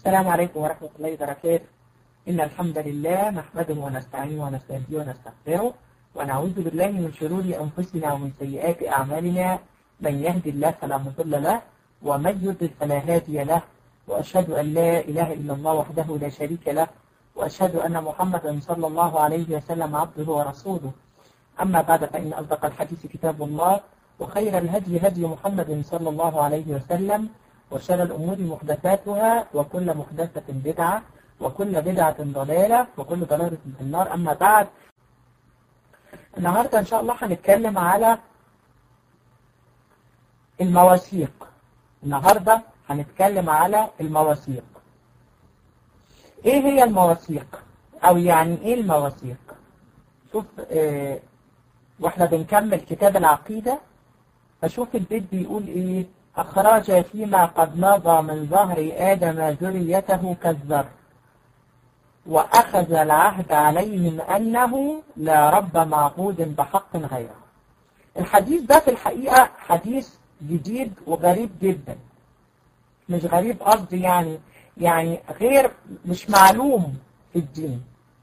السلام عليكم ورحمة الله وبركاته إن الحمد لله نحمده ونستعينه ونستهديه ونستغفره ونعوذ بالله من شرور أنفسنا ومن سيئات أعمالنا من يهدي الله فلا مضل له ومن يضلل فلا هادي له وأشهد أن لا إله إلا الله وحده لا شريك له وأشهد أن محمدا صلى الله عليه وسلم عبده ورسوله أما بعد فإن أصدق الحديث كتاب الله وخير الهدي هدي محمد صلى الله عليه وسلم وشر الأمور محدثاتها وكل محدثة بدعة وكل بدعة ضلالة وكل ضلالة في النار أما بعد النهاردة إن شاء الله هنتكلم على المواثيق النهاردة هنتكلم على المواثيق إيه هي المواثيق أو يعني إيه المواثيق شوف آه واحنا بنكمل كتاب العقيدة فشوف البيت بيقول إيه أخرج فيما قد مضى من ظهر آدم ذريته كالذر وأخذ العهد عليهم أنه لا رب معبود بحق غيره الحديث ده في الحقيقة حديث جديد وغريب جدا مش غريب قصدي يعني يعني غير مش معلوم في الدين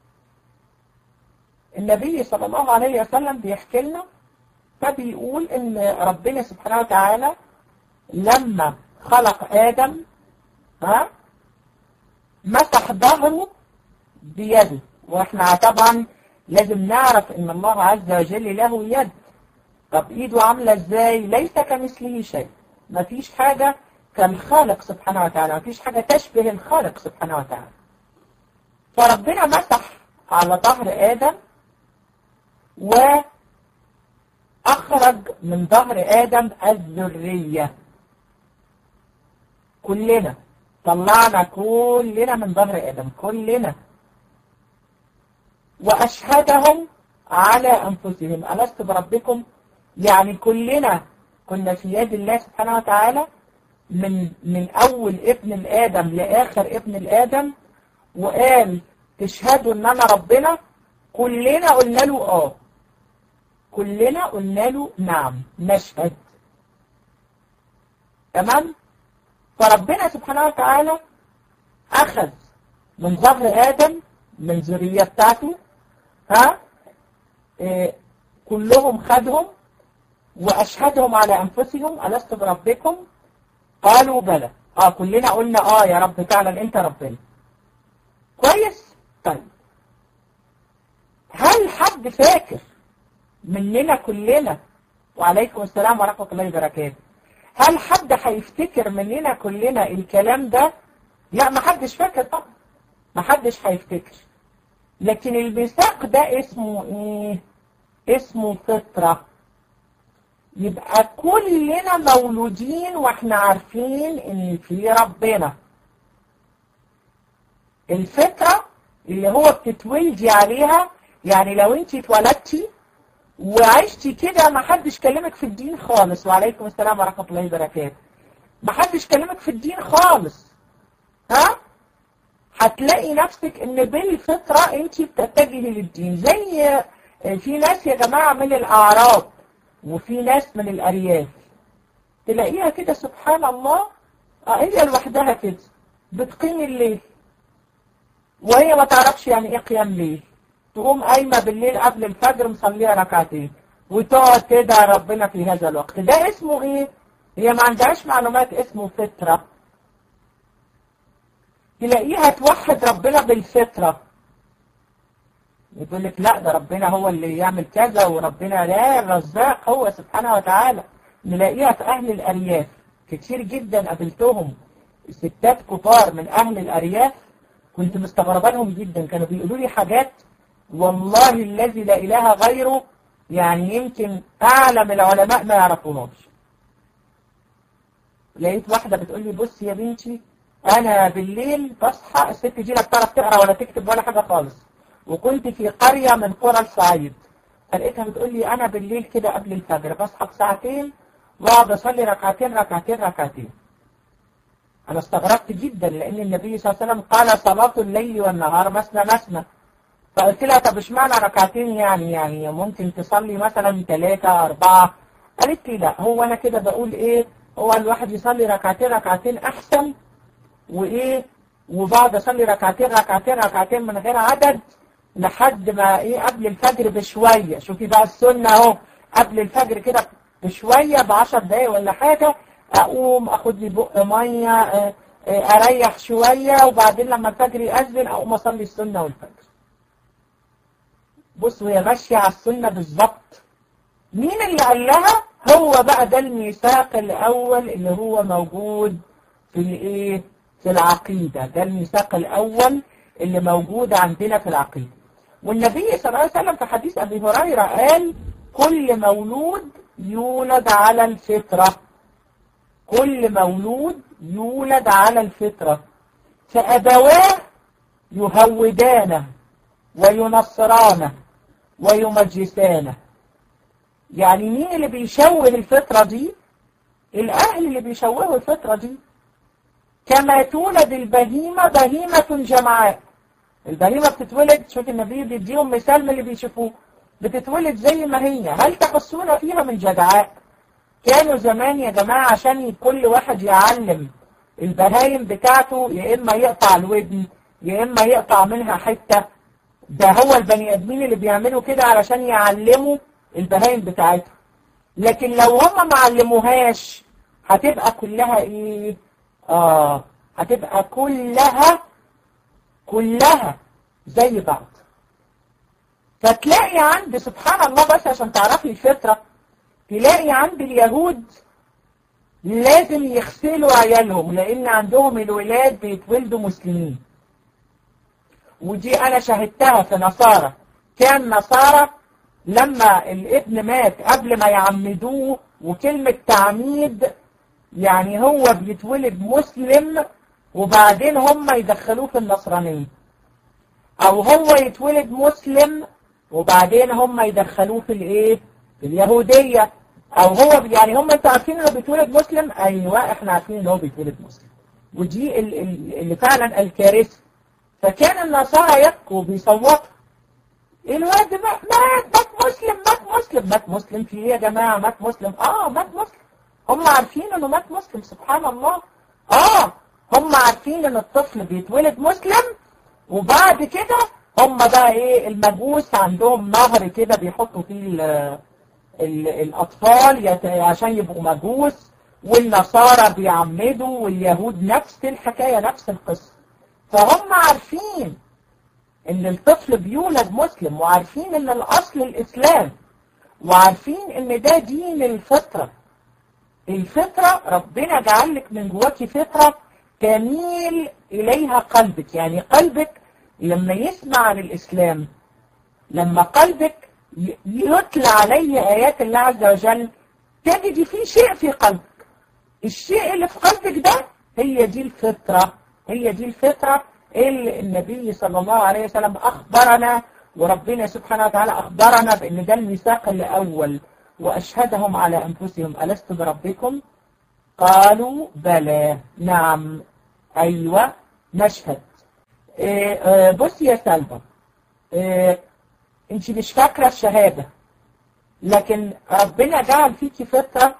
النبي صلى الله عليه وسلم بيحكي لنا فبيقول ان ربنا سبحانه وتعالى لما خلق آدم ها مسح ظهره بيده واحنا طبعا لازم نعرف ان الله عز وجل له يد طب ايده عاملة ازاي ليس كمثله شيء مفيش حاجة كالخالق سبحانه وتعالى مفيش حاجة تشبه الخالق سبحانه وتعالى فربنا مسح على ظهر آدم وأخرج من ظهر آدم الذرية كلنا طلعنا كلنا من ظهر آدم كلنا وأشهدهم على أنفسهم ألست بربكم يعني كلنا كنا في يد الله سبحانه وتعالى من من أول ابن الآدم لآخر ابن الآدم وقال تشهدوا إن أنا ربنا كلنا قلنا له آه كلنا قلنا له نعم نشهد تمام فربنا سبحانه وتعالى أخذ من ظهر آدم من ذرية بتاعته ها إيه كلهم خدهم وأشهدهم على أنفسهم ألست بربكم قالوا بلى آه كلنا قلنا آه يا رب فعلا أنت ربنا كويس طيب هل حد فاكر مننا كلنا وعليكم السلام ورحمة الله وبركاته هل حد هيفتكر مننا كلنا الكلام ده لا ما حدش فاكر طبعا ما حدش هيفتكر لكن الميثاق ده اسمه ايه اسمه فطرة يبقى كلنا مولودين واحنا عارفين ان في ربنا الفطرة اللي هو بتتولدي عليها يعني لو انت اتولدتي وعشتي كده ما حدش كلمك في الدين خالص وعليكم السلام ورحمة الله وبركاته ما حدش كلمك في الدين خالص ها هتلاقي نفسك ان بالفطرة انت بتتجهي للدين زي في ناس يا جماعة من الاعراب وفي ناس من الارياف تلاقيها كده سبحان الله هي لوحدها كده بتقيم الليل وهي ما تعرفش يعني ايه قيام ليل تقوم قايمة بالليل قبل الفجر مصليها ركعتين وتقعد تدعي ربنا في هذا الوقت ده اسمه ايه هي ما عندهاش معلومات اسمه فطرة تلاقيها توحد ربنا بالفطرة يقول لك لا ده ربنا هو اللي يعمل كذا وربنا لا الرزاق هو سبحانه وتعالى نلاقيها في أهل الأرياف كتير جدا قابلتهم ستات كتار من أهل الأرياف كنت مستغربة لهم جدا كانوا بيقولوا لي حاجات والله الذي لا إله غيره يعني يمكن أعلم العلماء ما يعرفوناش لقيت واحدة بتقول لي بص يا بنتي أنا بالليل بصحى الست دي لا بتعرف تقرأ ولا تكتب ولا حاجة خالص وكنت في قرية من قرى الصعيد فلقيتها بتقول لي أنا بالليل كده قبل الفجر بصحى بساعتين واقعد أصلي ركعتين ركعتين ركعتين أنا استغربت جدا لأن النبي صلى الله عليه وسلم قال صلاة الليل والنهار مثنى مثنى فقلت لها طب اشمعنى ركعتين يعني يعني ممكن تصلي مثلا ثلاثة أربعة قالت لي لا هو أنا كده بقول إيه هو الواحد يصلي ركعتين ركعتين أحسن وإيه وبقعد اصلي ركعتين ركعتين ركعتين من غير عدد لحد ما ايه قبل الفجر بشويه شوفي بقى السنه اهو قبل الفجر كده بشويه ب 10 دقايق ولا حاجه اقوم اخد لي بق ميه آه، آه، اريح شويه وبعدين لما الفجر يأذن اقوم اصلي السنه والفجر بص وهي ماشيه على السنه بالظبط مين اللي قال لها هو بقى ده الميثاق الاول اللي هو موجود في الايه في العقيده ده الميثاق الاول اللي موجود عندنا في العقيده والنبي صلى الله عليه وسلم في حديث ابي هريره قال كل مولود يولد على الفطره كل مولود يولد على الفطره فابواه يهودانه وينصرانه ويمجسانه يعني مين اللي بيشوه الفطرة دي الأهل اللي بيشوهوا الفطرة دي كما تولد البهيمة بهيمة جمعاء البهيمة بتتولد شوف النبي بيديهم مثال من اللي بيشوفوه بتتولد زي ما هي هل تحسون فيها من جدعاء كانوا زمان يا جماعة عشان كل واحد يعلم البهايم بتاعته يا إما يقطع الودن يا إما يقطع منها حتة ده هو البني آدمين اللي بيعملوا كده علشان يعلموا البهايم بتاعتهم لكن لو هم ما علموهاش هتبقى كلها ايه اه هتبقى كلها كلها زي بعض فتلاقي عند سبحان الله بس عشان تعرفي الفطرة تلاقي عند اليهود لازم يغسلوا عيالهم لان عندهم الولاد بيتولدوا مسلمين ودي انا شاهدتها في نصارى كان نصارى لما الابن مات قبل ما يعمدوه وكلمة تعميد يعني هو بيتولد مسلم وبعدين هم يدخلوه في النصرانية او هو يتولد مسلم وبعدين هم يدخلوه في الايه في اليهودية او هو يعني هم انتوا عارفين انه بيتولد مسلم ايوه احنا عارفين انه هو بيتولد مسلم ودي ال- ال- اللي فعلا الكارثة فكان النصارى يبكوا بيصوتوا الواد مات مات مات مسلم مات مسلم مات مسلم في ايه يا جماعة مات مسلم اه مات مسلم هم عارفين انه مات مسلم سبحان الله اه هم عارفين ان الطفل بيتولد مسلم وبعد كده هم بقى ايه المجوس عندهم نهر كده بيحطوا فيه ال ال الاطفال يت- عشان يبقوا مجوس والنصارى بيعمدوا واليهود نفس الحكاية نفس القصة فهم عارفين ان الطفل بيولد مسلم وعارفين ان الاصل الاسلام وعارفين ان ده دين الفطرة الفطرة ربنا جعل لك من جواكي فطرة تميل اليها قلبك يعني قلبك لما يسمع عن الاسلام لما قلبك ي- يتلى عليه ايات الله عز وجل تجد فيه شيء في قلبك الشيء اللي في قلبك ده هي دي الفطرة هي دي الفطرة اللي النبي صلى الله عليه وسلم أخبرنا وربنا سبحانه وتعالى أخبرنا بأن ده الميثاق الأول وأشهدهم على أنفسهم ألست بربكم قالوا بلى نعم أيوة نشهد إيه آه، بصي يا سلمى إيه انت مش فاكرة الشهادة لكن ربنا جعل فيكي فطرة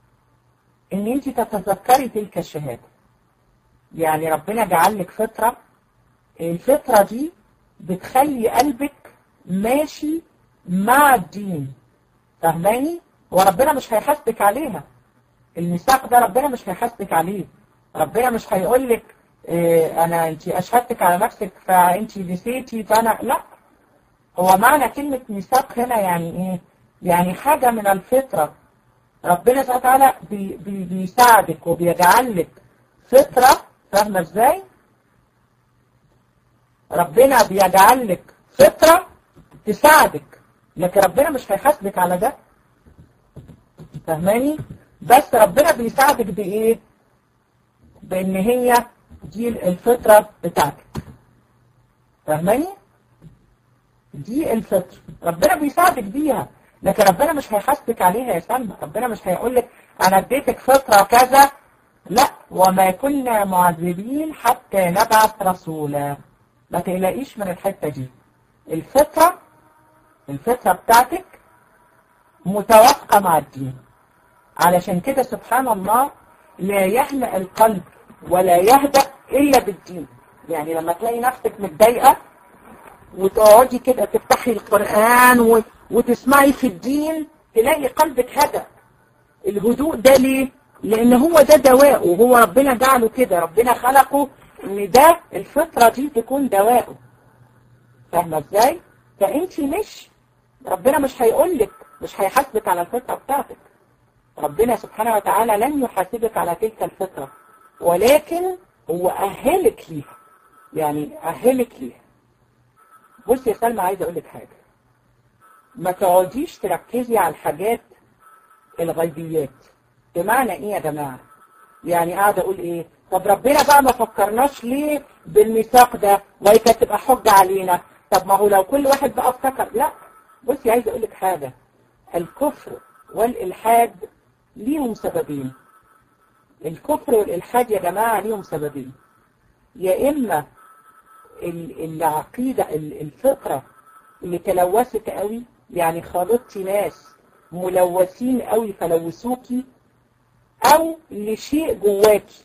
ان انت تتذكري تلك الشهادة يعني ربنا جعل لك فطرة الفطرة دي بتخلي قلبك ماشي مع الدين فاهماني وربنا مش هيحاسبك عليها الميثاق ده ربنا مش هيحاسبك عليه ربنا مش هيقول لك إيه انا انت اشهدتك على نفسك فانت نسيتي فانا لا هو معنى كلمة ميثاق هنا يعني ايه يعني حاجة من الفطرة ربنا سبحانه وتعالى بي بي بيساعدك وبيجعل لك فطرة فاهمة ازاي ربنا بيجعل لك فطرة تساعدك لكن ربنا مش هيحاسبك على ده فاهماني بس ربنا بيساعدك بايه بان هي دي الفطرة بتاعتك فاهماني دي الفطرة ربنا بيساعدك بيها لكن ربنا مش هيحاسبك عليها يا سلمى ربنا مش هيقول لك انا اديتك فطرة كذا لا وما كنا معذبين حتى نبعث رسولا ما تقلقيش من الحتة دي الفطرة الفطرة بتاعتك متوافقة مع الدين علشان كده سبحان الله لا يهنأ القلب ولا يهدأ إلا بالدين يعني لما تلاقي نفسك متضايقة وتقعدي كده تفتحي القرآن و... وتسمعي في الدين تلاقي قلبك هدأ الهدوء ده ليه؟ لأن هو ده دواءه وهو ربنا جعله كده ربنا خلقه إن ده الفطرة دي تكون دواءه فاهمة ازاي؟ فأنت مش ربنا مش هيقولك مش هيحاسبك على الفطرة بتاعتك ربنا سبحانه وتعالى لن يحاسبك على تلك الفطرة ولكن هو أهلك ليها يعني أهلك ليها بص يا سلمى عايز أقول لك حاجة ما تقعديش تركزي على الحاجات الغيبيات بمعنى إيه يا جماعة يعني قاعدة أقول إيه طب ربنا بقى ما فكرناش ليه بالميثاق ده وهي كانت تبقى حجة علينا طب ما هو لو كل واحد بقى افتكر لا بصي عايز أقول لك حاجة الكفر والإلحاد ليهم سببين الكفر والإلحاد يا جماعة ليهم سببين يا إما العقيدة الفطرة اللي تلوثت قوي يعني خالطتي ناس ملوثين قوي فلوثوكي أو لشيء جواكي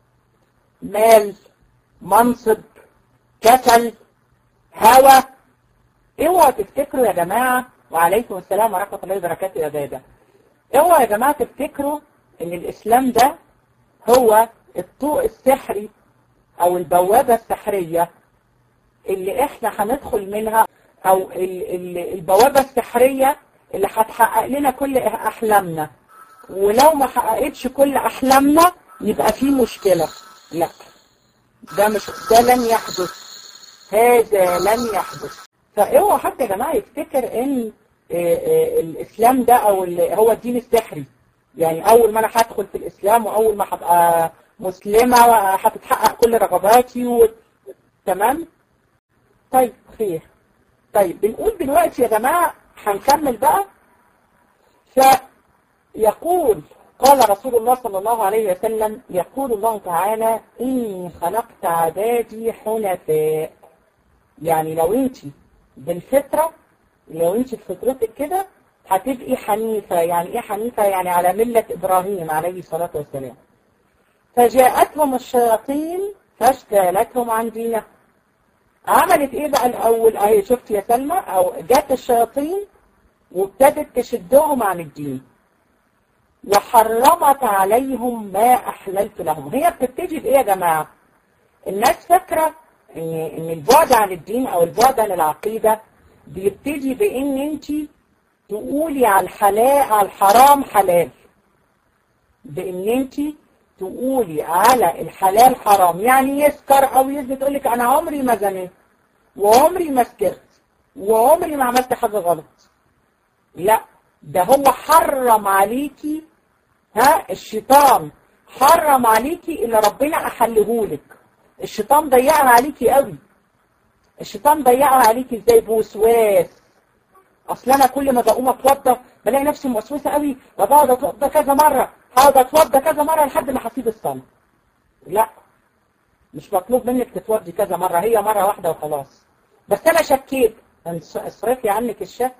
مال منصب كسل هوى اوعوا تفتكروا يا جماعة وعليكم السلام ورحمة الله وبركاته يا بابا اوعوا يا جماعة تفتكروا ان الاسلام ده هو الطوق السحري او البوابة السحرية اللي احنا هندخل منها او ال ال البوابة السحرية اللي هتحقق لنا كل احلامنا ولو ما حققتش كل احلامنا يبقى في مشكلة لا ده مش ده لن يحدث هذا لن يحدث فاوعوا حتى يا جماعة يفتكر ان الاسلام ده او هو الدين السحري يعني اول ما انا هدخل في الاسلام واول ما هبقى مسلمة هتتحقق كل رغباتي و... تمام طيب خير طيب بنقول دلوقتي يا جماعة هنكمل بقى فيقول قال رسول الله صلى الله عليه وسلم يقول الله تعالى إني خلقت عبادي حنفاء يعني لو انت بالفطرة لو انت بفطرتك كده هتبقي حنيفة يعني ايه حنيفة يعني على ملة إبراهيم عليه الصلاة والسلام فجاءتهم الشياطين فاجتالتهم عن دينه عملت ايه بقى الأول اهي شفت يا سلمى او جات الشياطين وابتدت تشدهم عن الدين وحرمت عليهم ما أحللت لهم هي بتبتدي بإيه يا جماعة الناس فاكرة إن, إن البعد عن الدين أو البعد عن العقيدة بيبتدي بإن أنت تقولي على الحلال على الحرام حلال بإن أنت تقولي على الحلال حرام يعني يسكر أو يزني تقول لك أنا عمري ما زنيت وعمري ما سكرت وعمري ما عملت حاجة غلط لا ده هو حرم عليكي ها الشيطان حرم عليكي اللي ربنا أحلهولك الشيطان ضيقها عليكي قوي الشيطان ضيقها عليكي ازاي بوسواس اصل انا كل ما بقوم اتوضى بلاقي نفسي موسوسه قوي وبقعد اتوضى كذا مره هقعد اتوضى كذا مره لحد ما هسيب الصلاه لا مش مطلوب منك تتوضي كذا مره هي مره واحده وخلاص بس انا شكيت اصرفي عنك الشك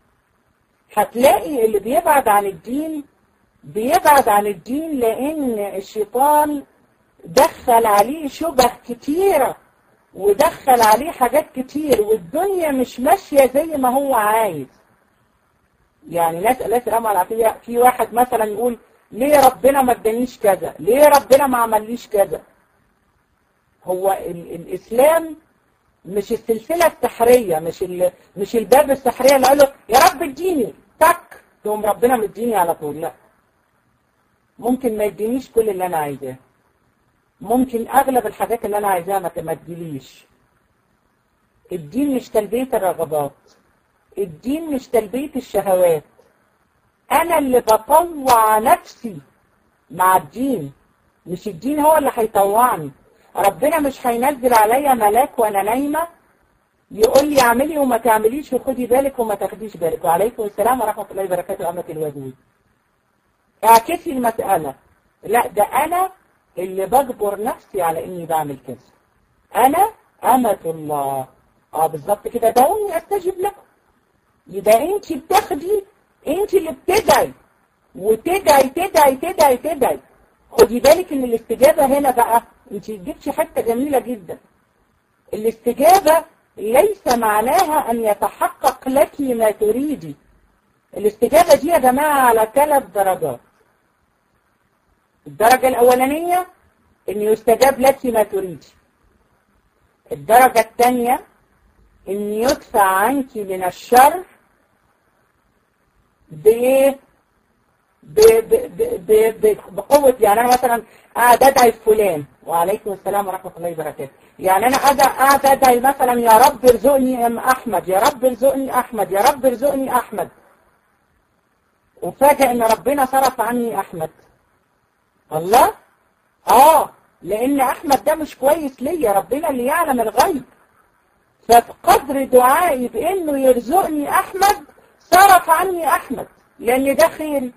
هتلاقي اللي بيبعد عن الدين بيبعد عن الدين لان الشيطان دخل عليه شبه كتيرة ودخل عليه حاجات كتير والدنيا مش ماشية زي ما هو عايز يعني ناس الله يسلمها العافية في واحد مثلا يقول ليه ربنا ما ادانيش كذا ليه ربنا ما عمليش كذا هو ال الإسلام مش السلسلة السحرية مش مش الباب السحرية اللي قال له يا رب اديني تك تقوم ربنا مديني على طول لا ممكن ما يدينيش كل اللي انا عايزاه ممكن اغلب الحاجات اللي انا عايزاها ما تمديليش الدين مش تلبية الرغبات الدين مش تلبية الشهوات انا اللي بطوع نفسي مع الدين مش الدين هو اللي هيطوعني ربنا مش هينزل عليا ملاك وانا نايمة يقول لي اعملي وما تعمليش وخدي بالك وما تاخديش بالك وعليكم السلام ورحمة الله وبركاته أمة الودود اعكسي المسألة لا ده انا اللي بجبر نفسي على اني بعمل كذا انا امة الله اه بالظبط كده دعوني استجب لكم يبقى انت بتاخدي انت اللي بتدعي وتدعي تدعي تدعي تدعي خدي بالك ان الاستجابة هنا بقى انت جبتي حتة جميلة جدا الاستجابة ليس معناها أن يتحقق لك ما تريدي الاستجابة دي يا جماعة على ثلاث درجات الدرجة الأولانية أن يستجاب لك ما تريدي الدرجة الثانية أن يدفع عنك من الشر بإيه؟ بقوة يعني أنا مثلا قاعد أدعي فلان وعليكم السلام ورحمة الله وبركاته يعني أنا قاعد أدعي مثلا يا رب ارزقني أم أحمد يا رب ارزقني أحمد يا رب ارزقني أحمد وفاجأ إن ربنا صرف عني أحمد الله آه لأن أحمد ده مش كويس ليا ربنا اللي يعلم الغيب ففي قدر دعائي بإنه يرزقني أحمد صرف عني أحمد لأن ده خيري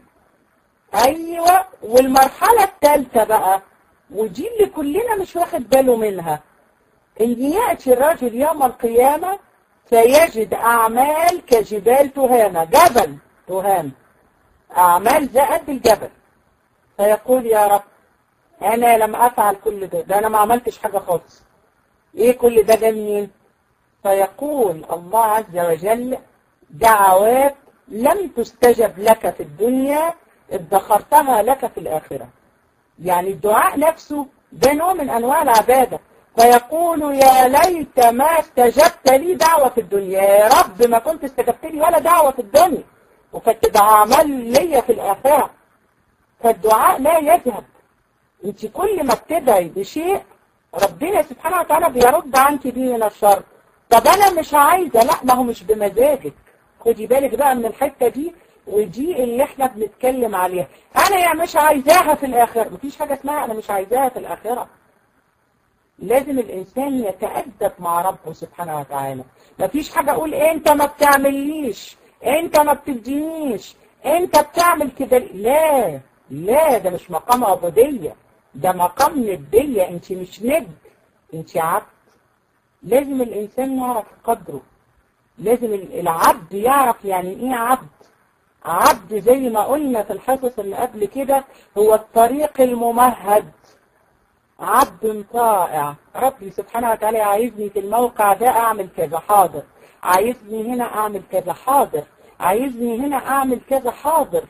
أيوة والمرحلة الثالثة بقى ودي اللي كلنا مش واخد باله منها إن يأتي الرجل يوم القيامة فيجد أعمال كجبال تهامة جبل تهامة أعمال زي قد الجبل فيقول يا رب أنا لم أفعل كل ده ده أنا ما عملتش حاجة خالص إيه كل ده ده منين فيقول الله عز وجل دعوات لم تستجب لك في الدنيا ادخرتها لك في الآخرة يعني الدعاء نفسه ده نوع من أنواع العبادة فيقول يا ليت ما استجبت لي دعوة في الدنيا يا رب ما كنت استجبت لي ولا دعوة في الدنيا وكنت ده عمل ليا في الآخرة فالدعاء لا يذهب انت كل ما بتدعي بشيء ربنا سبحانه وتعالى بيرد عنك بيه من الشر طب انا مش عايزة لا ما هو مش بمزاجك خدي بالك بقى من الحتة دي ودي اللي احنا بنتكلم عليها انا يعني مش عايزاها في الاخرة مفيش حاجة اسمها انا مش عايزاها في الاخرة لازم الانسان يتأدب مع ربه سبحانه وتعالى مفيش حاجة اقول انت ما بتعمليش انت ما بتدينيش انت بتعمل كده لا لا ده مش مقام عبودية ده مقام ندية انت مش ند انت عبد لازم الانسان يعرف قدره لازم العبد يعرف يعني ايه عبد عبد زي ما قلنا في الحصص اللي قبل كده هو الطريق الممهد عبد طائع ربي سبحانه وتعالى عايزني في الموقع ده اعمل كذا حاضر عايزني هنا اعمل كذا حاضر عايزني هنا اعمل كذا حاضر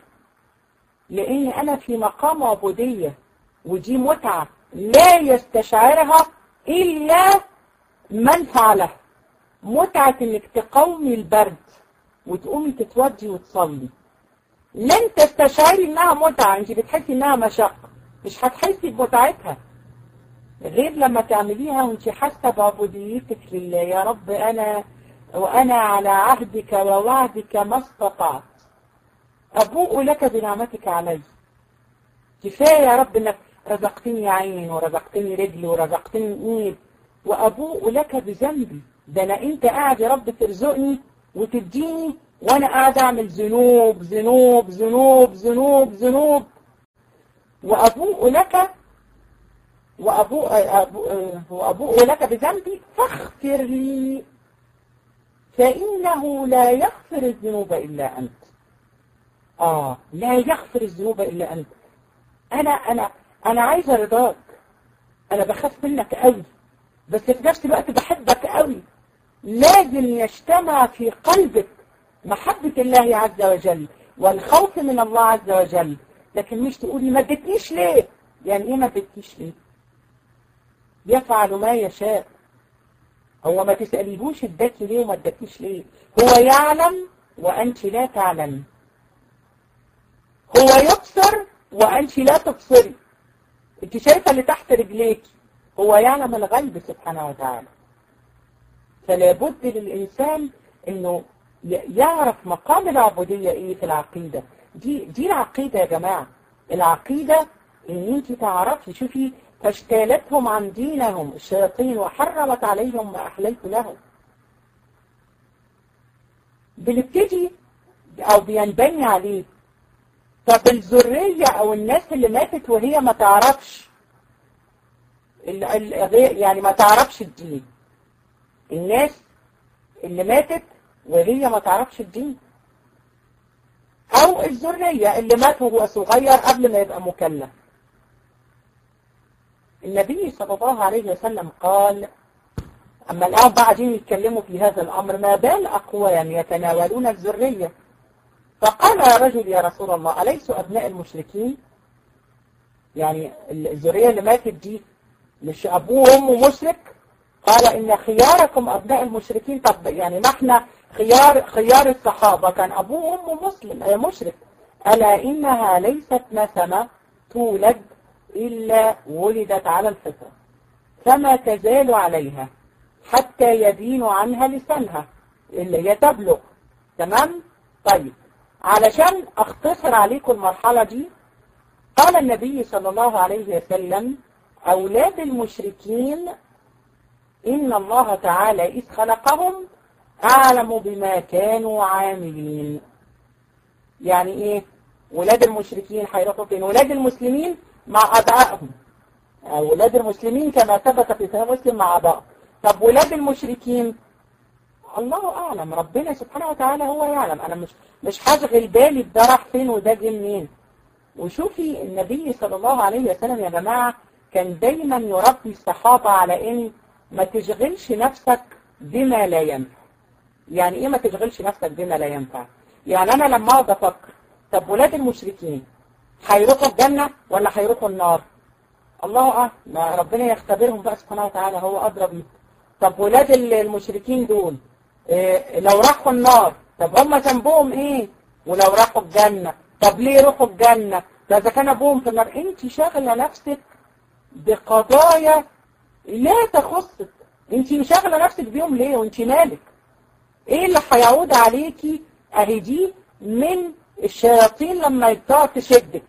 لاني انا في مقام عبودية ودي متعة لا يستشعرها الا من فعلها متعة انك تقومي البرد وتقومي تتوضي وتصلي لن تستشعري انها متعة انت بتحسي انها مشقة مش هتحسي بمتعتها غير لما تعمليها وانت حاسة بعبوديتك لله يا رب انا وانا على عهدك ووعدك ما استطعت ابوء لك بنعمتك علي كفاية يا رب انك رزقتني عين ورزقتني رجل ورزقتني ايد وابوء لك بذنبي ده انا انت قاعد يا رب ترزقني وتديني وانا قاعد اعمل ذنوب ذنوب ذنوب ذنوب ذنوب وابوء لك وابوء وابوء لك بذنبي فاغفر لي فانه لا يغفر الذنوب الا انت اه لا يغفر الذنوب الا انت انا انا انا عايزه رضاك انا بخاف منك قوي بس في نفس الوقت بحبك قوي لازم يجتمع في قلبك محبة الله عز وجل والخوف من الله عز وجل لكن مش تقولي ما ادتنيش ليه يعني ايه ما ادتنيش ليه يفعل ما يشاء هو ما تسأليهوش اداكي ليه وما اداكيش ليه هو يعلم وانت لا تعلم هو يبصر وانت لا تبصري انت شايفة اللي تحت رجليك هو يعلم الغيب سبحانه وتعالى فلا بد للإنسان انه يعرف مقام العبودية ايه في العقيدة دي دي العقيدة يا جماعة العقيدة ان انت تعرفي شوفي فاجتالتهم عن دينهم الشياطين وحرمت عليهم ما احليت لهم بنبتدي او بينبني عليه طب الذرية او الناس اللي ماتت وهي ما تعرفش يعني ما تعرفش الدين الناس اللي ماتت وهي ما تعرفش الدين او الذرية اللي مات وهو صغير قبل ما يبقى مكلف النبي صلى الله عليه وسلم قال أما الآن بعدين يتكلموا في هذا الأمر ما بال أقوام يتناولون الذرية فقال يا رجل يا رسول الله أليسوا أبناء المشركين يعني الذرية اللي ماتت دي مش أبوه وأمه مشرك قال إن خياركم أبناء المشركين طب يعني ما احنا خيار خيار الصحابة كان أبوه وأمه مسلم مشرك ألا إنها ليست نسمة تولد إلا ولدت على الفطرة فما تزال عليها حتى يدين عنها لسانها اللي هي تبلغ تمام طيب علشان اختصر عليكم المرحلة دي قال النبي صلى الله عليه وسلم أولاد المشركين إن الله تعالى إذ خلقهم أعلم بما كانوا عاملين يعني إيه ولاد المشركين هيروحوا فين ولاد المسلمين مع أبائهم ولاد المسلمين كما ثبت في صحيح مسلم مع أبائهم طب ولاد المشركين الله أعلم ربنا سبحانه وتعالى هو يعلم أنا مش مش هشغل بالي ده راح فين وده جه منين وشوفي النبي صلى الله عليه وسلم يا جماعة كان دايما يربي الصحابة على إن ما تشغلش نفسك بما لا ينفع يعني إيه ما تشغلش نفسك بما لا ينفع يعني أنا لما أقعد أفكر طب ولاد المشركين هيروحوا الجنة ولا هيروحوا النار الله أعلم ما ربنا يختبرهم بقى سبحانه وتعالى هو أدرى بيه طب ولاد المشركين دول إيه لو راحوا النار طب هم ذنبهم ايه ولو راحوا الجنة طب ليه يروحوا الجنة ده اذا كان ابوهم في النار انت شاغله نفسك بقضايا لا تخصك انت شاغله نفسك بيهم ليه وانت مالك ايه اللي هيعود عليكي اهي دي من الشياطين لما تقعد تشدك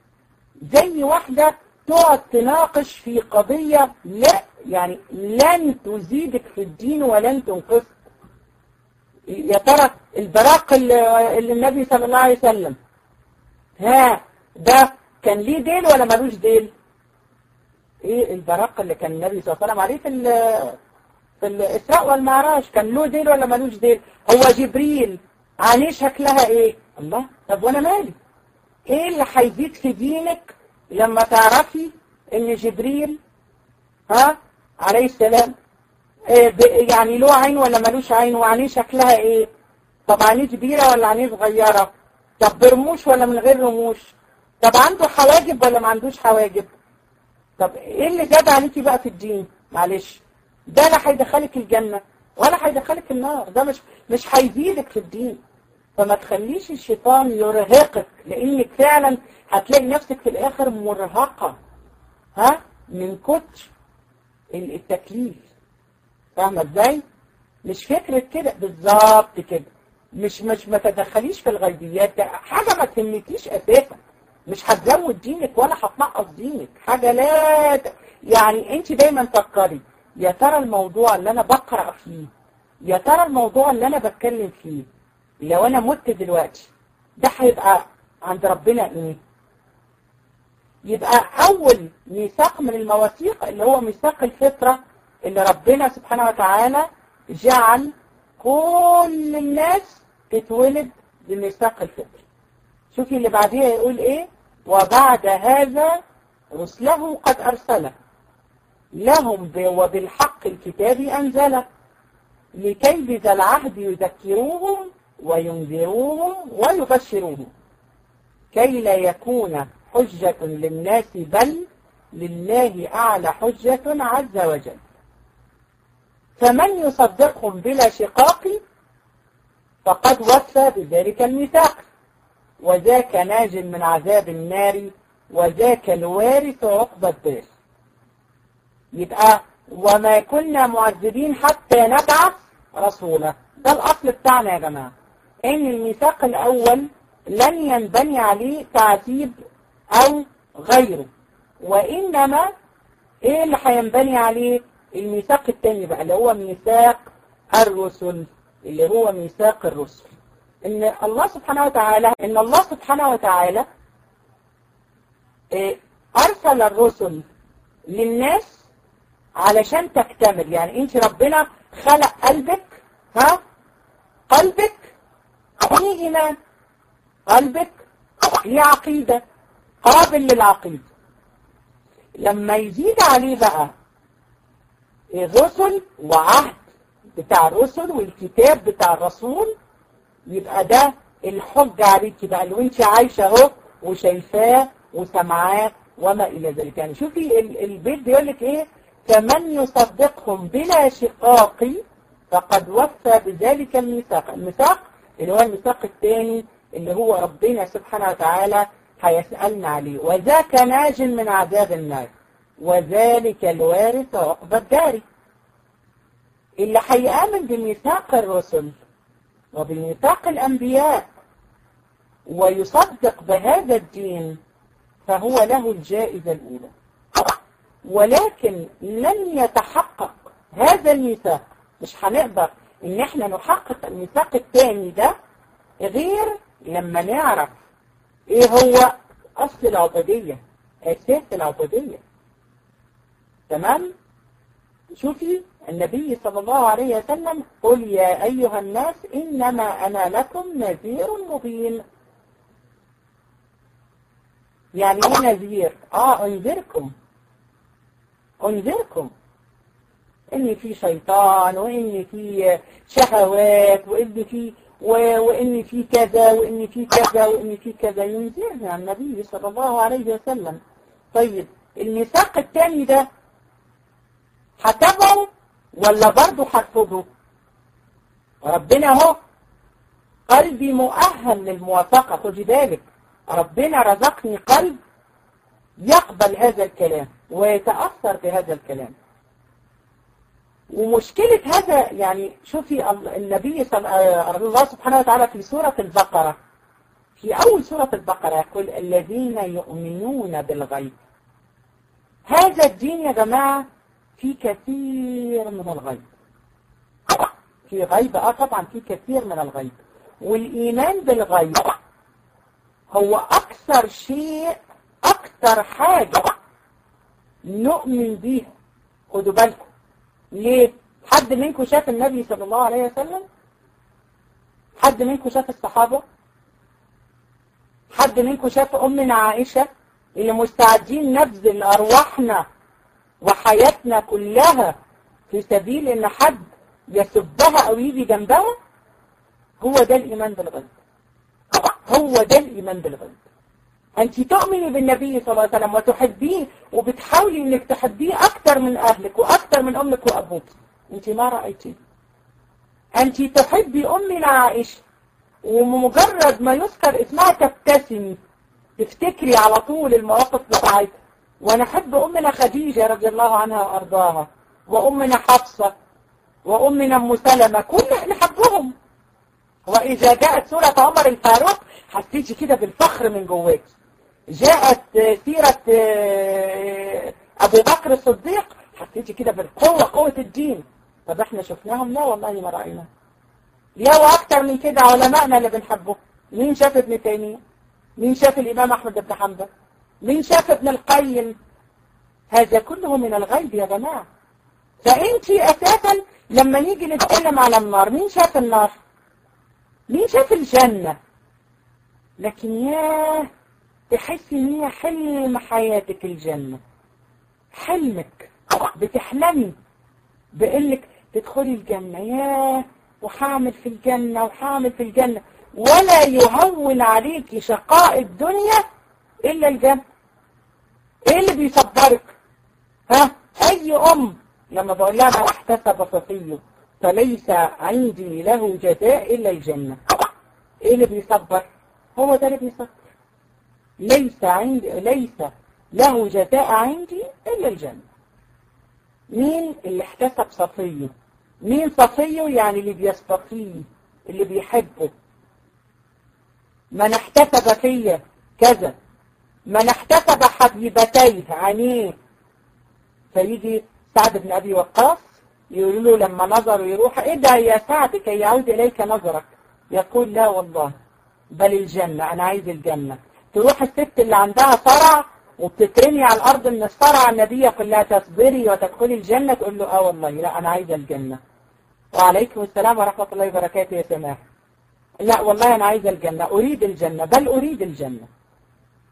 زي واحدة تقعد تناقش في قضية لا يعني لن تزيدك في الدين ولن تنقصك يا ترى البراق اللي اللي النبي صلى الله عليه وسلم ها ده كان ليه ديل ولا ملوش ديل ايه البراق اللي كان النبي صلى الله عليه وسلم عليه في ال- في الإسراء والمعراج كان له ديل ولا ملوش ديل هو جبريل عينيه شكلها ايه الله طب وانا مالي ايه اللي هيزيد في دينك لما تعرفي ان جبريل ها عليه السلام إيه ب- يعني له عين ولا ملوش عين وعينيه شكلها ايه طب عينيه كبيرة ولا عينيه صغيرة طب برموش ولا من غير رموش طب عنده حواجب ولا ما عندوش حواجب طب ايه اللي زاد عليكي بقى في الدين معلش ده لا هيدخلك الجنة ولا هيدخلك النار ده مش مش هيزيدك في الدين فما تخليش الشيطان يرهقك لانك فعلا هتلاقي نفسك في الاخر مرهقة ها من كتر التكليف فاهمة ازاي مش فكرة كده بالظبط كده مش مش ما تدخليش في الغيبيات ده حاجة ما تهمكيش اساسا مش هتزود دينك ولا هتنقص دينك حاجة لا ت... يعني انت دايما فكري يا ترى الموضوع اللي انا بقرأ فيه يا ترى الموضوع اللي انا بتكلم فيه لو انا مت دلوقتي ده هيبقى عند ربنا ايه يبقى اول ميثاق من المواثيق اللي هو ميثاق الفطرة اللي ربنا سبحانه وتعالى جعل كل الناس تتولد بميثاق الفطر شوفي اللي بعديها يقول ايه وبعد هذا رسله قد ارسله لهم ب- وبالحق الكتاب انزله لكي بذا العهد يذكروهم وينذروهم ويبشروهم كي لا يكون حجة للناس بل لله أعلى حجة عز وجل فمن يصدقهم بلا شقاق فقد وفى بذلك الميثاق وذاك ناج من عذاب النار وذاك الوارث عقبى الدار يبقى وما كنا معذبين حتى نبعث رسولا ده الأصل بتاعنا يا جماعة إن الميثاق الأول لن ينبني عليه تعذيب أو غيره وإنما إيه اللي هينبني عليه الميثاق التاني بقى اللي هو ميثاق الرسل اللي هو ميثاق الرسل إن الله سبحانه وتعالى إن الله سبحانه وتعالى إيه، أرسل الرسل للناس علشان تكتمل يعني انت ربنا خلق قلبك ها قلبك فيه ايمان قلبك ليه عقيدة قابل للعقيدة لما يزيد عليه بقى الرسل وعهد بتاع الرسل والكتاب بتاع الرسول يبقى ده الحج عليك بقى لو انت عايشة اهو وشايفاه وسمعاه وما الى ذلك يعني شوفي البيت بيقول لك ايه فمن يصدقهم بلا شقاق فقد وفى بذلك الميثاق الميثاق اللي هو الميثاق الثاني اللي هو ربنا سبحانه وتعالى هيسألنا عليه وذاك ناج من عذاب النار وذلك الوارث عقبى الدار اللي هيآمن بميثاق الرسل وبميثاق الأنبياء ويصدق بهذا الدين فهو له الجائزة الأولى ولكن لن يتحقق هذا الميثاق مش هنقدر ان احنا نحقق الميثاق الثاني ده غير لما نعرف ايه هو اصل العبودية اساس العبودية تمام شوفي النبي صلى الله عليه وسلم قل يا ايها الناس انما انا لكم نذير مبين يعني ايه نذير اه انذركم انذركم ان في شيطان وان في شهوات وان في وان في كذا وان في كذا وان في كذا ينذرنا النبي صلى الله عليه وسلم طيب الميثاق الثاني ده هتبعه ولا برضه هرفضه ربنا اهو قلبي مؤهل للموافقة خدي بالك ربنا رزقني قلب يقبل هذا الكلام ويتأثر بهذا الكلام ومشكلة هذا يعني شوفي النبي صلى الله سبحانه وتعالى في سورة البقرة في أول سورة البقرة يقول الذين يؤمنون بالغيب هذا الدين يا جماعة في كثير من الغيب في غيب اه طبعا في كثير من الغيب والإيمان بالغيب هو أكثر شيء أكثر حاجة نؤمن بيها خدوا بالكم ليه؟ حد منكم شاف النبي صلى الله عليه وسلم؟ حد منكم شاف الصحابة؟ حد منكم شاف أمنا عائشة اللي مستعدين نبذل أرواحنا وحياتنا كلها في سبيل إن حد يسبها أو يجي جنبها؟ هو ده الإيمان بالغيب هو ده الإيمان بالغيب أنت تؤمني بالنبي صلى الله عليه وسلم وتحبيه وبتحاولي أنك تحبيه أكثر من أهلك وأكثر من أمك وأبوك أنت ما رأيتيه أنت تحبي أمنا عائشة ومجرد ما يذكر اسمها تبتسمي تفتكري على طول المواقف بتاعتها وأنا أحب أمنا خديجة رضي الله عنها وأرضاها وأمنا حفصة وأمنا أم سلمة كل نحبهم وإذا جاءت سورة عمر الفاروق حسيتي كده بالفخر من جواك جاءت سيرة أبو بكر الصديق حسيتي كده بالقوة قوة الدين طب احنا شفناهم لا والله ما رأينا يا وأكتر من كده علماءنا اللي بنحبه مين شاف ابن تيمية مين شاف الإمام أحمد بن حنبل مين شاف ابن القيم هذا كله من الغيب يا جماعة فأنت أساسا لما نيجي نتكلم على النار مين شاف النار مين شاف الجنة لكن ياه تحسي ان هي حلم حياتك الجنة حلمك بتحلمي بانك تدخلي الجنة ياه وحامل في الجنة وحامل في الجنة ولا يهون عليك شقاء الدنيا الا الجنة ايه اللي بيصبرك ها اي ام لما بقول لها ما احتسب صفيه فليس عندي له جزاء إلا الجنة إيه اللي بيصبر هو ده اللي بيصبر ليس عندي ليس له جزاء عندي إلا الجنة مين اللي احتسب صفيه مين صفيه يعني اللي بيصطفيه اللي بيحبه من احتسب فيا كذا من احتسب حبيبتيه عينيه فيجي سعد بن أبي وقاص يقولوا له لما نظروا يروح ادعي يا سعد كي يعود إليك نظرك يقول لا والله بل الجنة أنا عايز الجنة تروح الست اللي عندها صرع وبتترمي على الأرض من الصرع النبي يقول لها تصبري وتدخلي الجنة تقول له اه والله لا أنا عايزة الجنة وعليكم السلام ورحمة الله وبركاته يا سماح لا والله أنا عايزة الجنة أريد الجنة بل أريد الجنة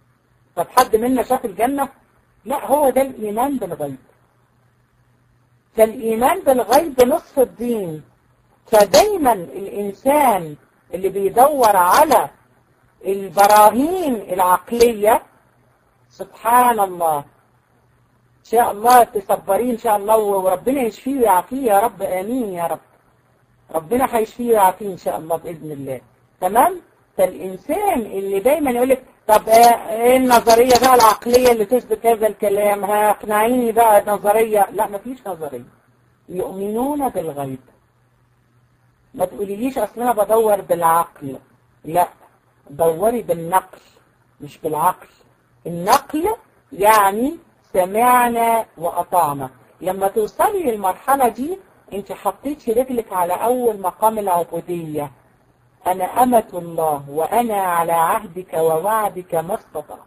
طب حد منا شاف الجنة لا هو ده الإيمان بالغيب فالإيمان بالغيب نصف الدين فدايما الإنسان اللي بيدور على البراهين العقلية سبحان الله إن شاء الله تصبرين إن شاء الله وربنا يشفيه ويعافيه يا رب آمين يا رب ربنا هيشفيه ويعافيه إن شاء الله بإذن الله تمام فالإنسان اللي دايما يقول لك طب ايه النظرية بقى العقلية اللي تثبت هذا الكلام ها اقنعيني بقى نظرية لا مفيش نظرية يؤمنون بالغيب ما تقوليليش اصل انا بدور بالعقل لا دوري بالنقل مش بالعقل النقل يعني سمعنا وأطعنا لما توصلي للمرحلة دي انت حطيتي رجلك على أول مقام العبودية أنا أمة الله وأنا على عهدك ووعدك ما استطعت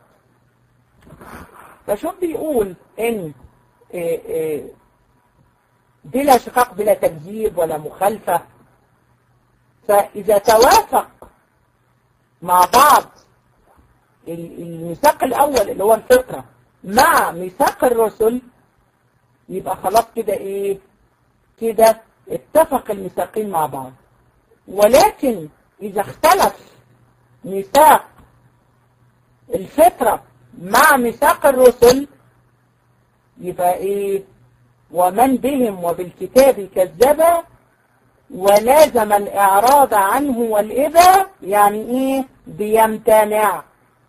فشوف بيقول إن إيه إيه بلا شقاق بلا تكذيب ولا مخالفة فإذا توافق مع بعض الميثاق الأول اللي هو الفطرة مع ميثاق الرسل يبقى خلاص كده إيه كده اتفق الميثاقين مع بعض ولكن إذا اختلف ميثاق الفطرة مع ميثاق الرسل يبقى إيه ومن بهم وبالكتاب كذب ولازم الإعراض عنه والإبا يعني إيه بيمتنع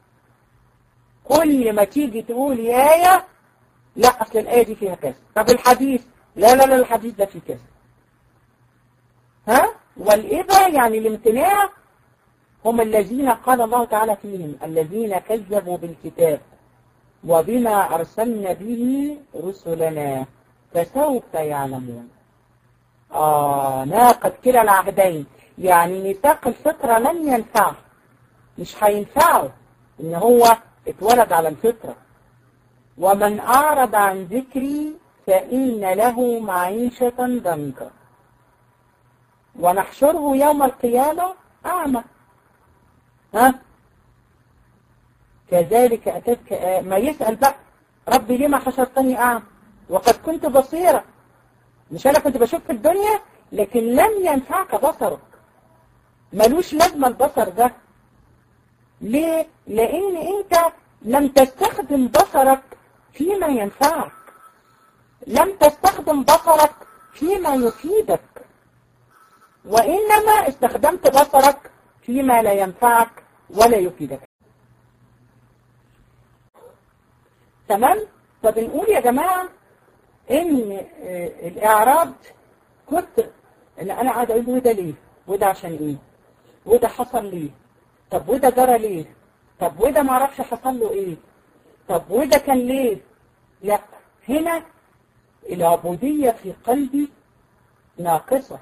كل ما تيجي تقول آية لا أصل الآية دي فيها كذا طب الحديث لا لا لا الحديث ده فيه كذا ها والإبا يعني الامتناع هم الذين قال الله تعالى فيهم الذين كذبوا بالكتاب وبما أرسلنا به رسلنا فسوف يعلمون آه ناقض كلا العهدين يعني ميثاق الفطرة لن ينفعه مش هينفعه إن هو اتولد على الفطرة ومن أعرض عن ذكري فإن له معيشة ضنكا ونحشره يوم القيامة أعمى ها كذلك أتتك ما يسأل بقى ربي لما حشرتني أعمى وقد كنت بصيرا مش أنا كنت بشوف في الدنيا لكن لم ينفعك بصرك ملوش لازمة البصر ده ليه؟ لأن أنت لم تستخدم بصرك فيما ينفعك لم تستخدم بصرك فيما يفيدك وإنما استخدمت بصرك فيما لا ينفعك ولا يفيدك تمام فبنقول يا جماعة ان الاعراض كنت ان انا قاعد اقول وده ليه وده عشان ايه وده حصل ليه طب وده جرى ليه طب وده معرفش حصل له ايه طب وده كان ليه لا هنا العبودية في قلبي ناقصة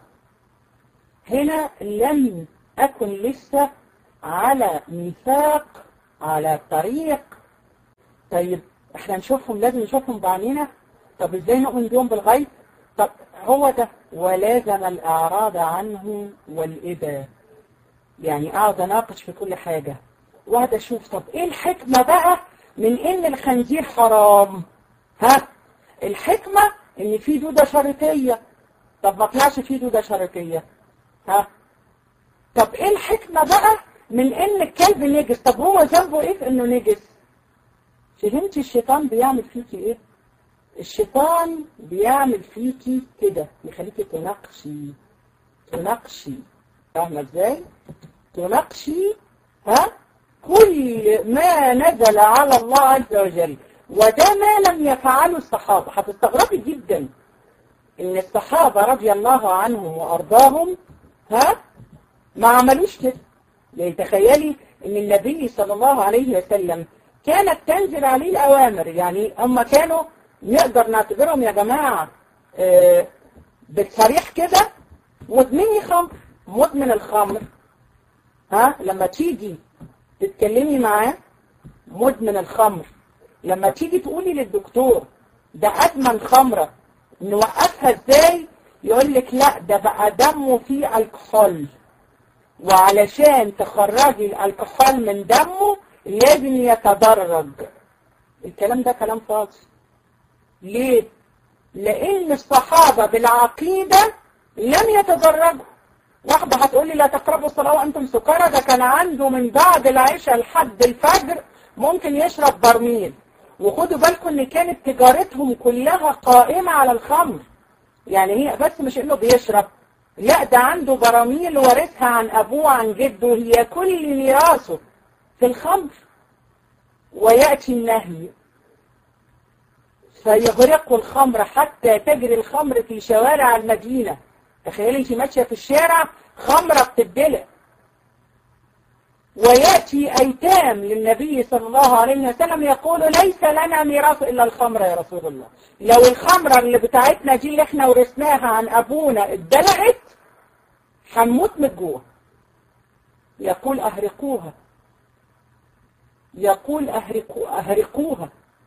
هنا لم أكن لسه على ميثاق على طريق طيب احنا نشوفهم لازم نشوفهم بعينينا طب ازاي نؤمن بيهم بالغيب طب هو ده ولازم الإعراض عنه والإباء يعني اقعد اناقش في كل حاجة واقعد اشوف طب ايه الحكمة بقى من ان الخنزير حرام ها الحكمة ان في دودة شريطية طب ما طلعش في دودة شريطية ها طب ايه الحكمة بقى من ان الكلب نجس طب هو ذنبه ايه في انه نجس فهمتي الشيطان بيعمل فيكي ايه الشيطان بيعمل فيكي كده يخليكي تناقشي تناقشي فاهمة ازاي تناقشي ها كل ما نزل على الله عز وجل وده ما لم يفعله الصحابة هتستغربي جدا ان الصحابة رضي الله عنهم وارضاهم ها ما عملوش كده يعني تخيلي ان النبي صلى الله عليه وسلم كانت تنزل عليه الاوامر يعني هم كانوا نقدر نعتبرهم يا جماعة اه بالصريح كده مدمني خمر مدمن الخمر ها لما تيجي تتكلمي معاه مدمن الخمر لما تيجي تقولي للدكتور ده ادمن خمرة نوقفها ازاي يقول لك لا ده بقى دمه فيه الكحول وعلشان تخرجي الكحول من دمه لازم يتدرج الكلام ده كلام فاضي ليه لأن الصحابة بالعقيدة لم يتدرجوا واحدة هتقول لي لا تقربوا الصلاة وأنتم سكارى ده كان عنده من بعد العشاء لحد الفجر ممكن يشرب برميل وخدوا بالكم ان كانت تجارتهم كلها قائمة على الخمر يعني هي بس مش انه بيشرب لا ده عنده براميل ورثها عن ابوه عن جده هي كل ميراثه في الخمر ويأتي النهي فيغرقوا الخمر حتى تجري الخمر في شوارع المدينة تخيلي انت ماشية في الشارع خمرة بتدلق ويأتي أيتام للنبي صلى الله عليه وسلم يقول ليس لنا ميراث إلا الخمر يا رسول الله لو الخمرة اللي بتاعتنا دي اللي احنا ورثناها عن أبونا اتدلقت هنموت من الجوع يقول أهرقوها يقول أهرقو أهرقوها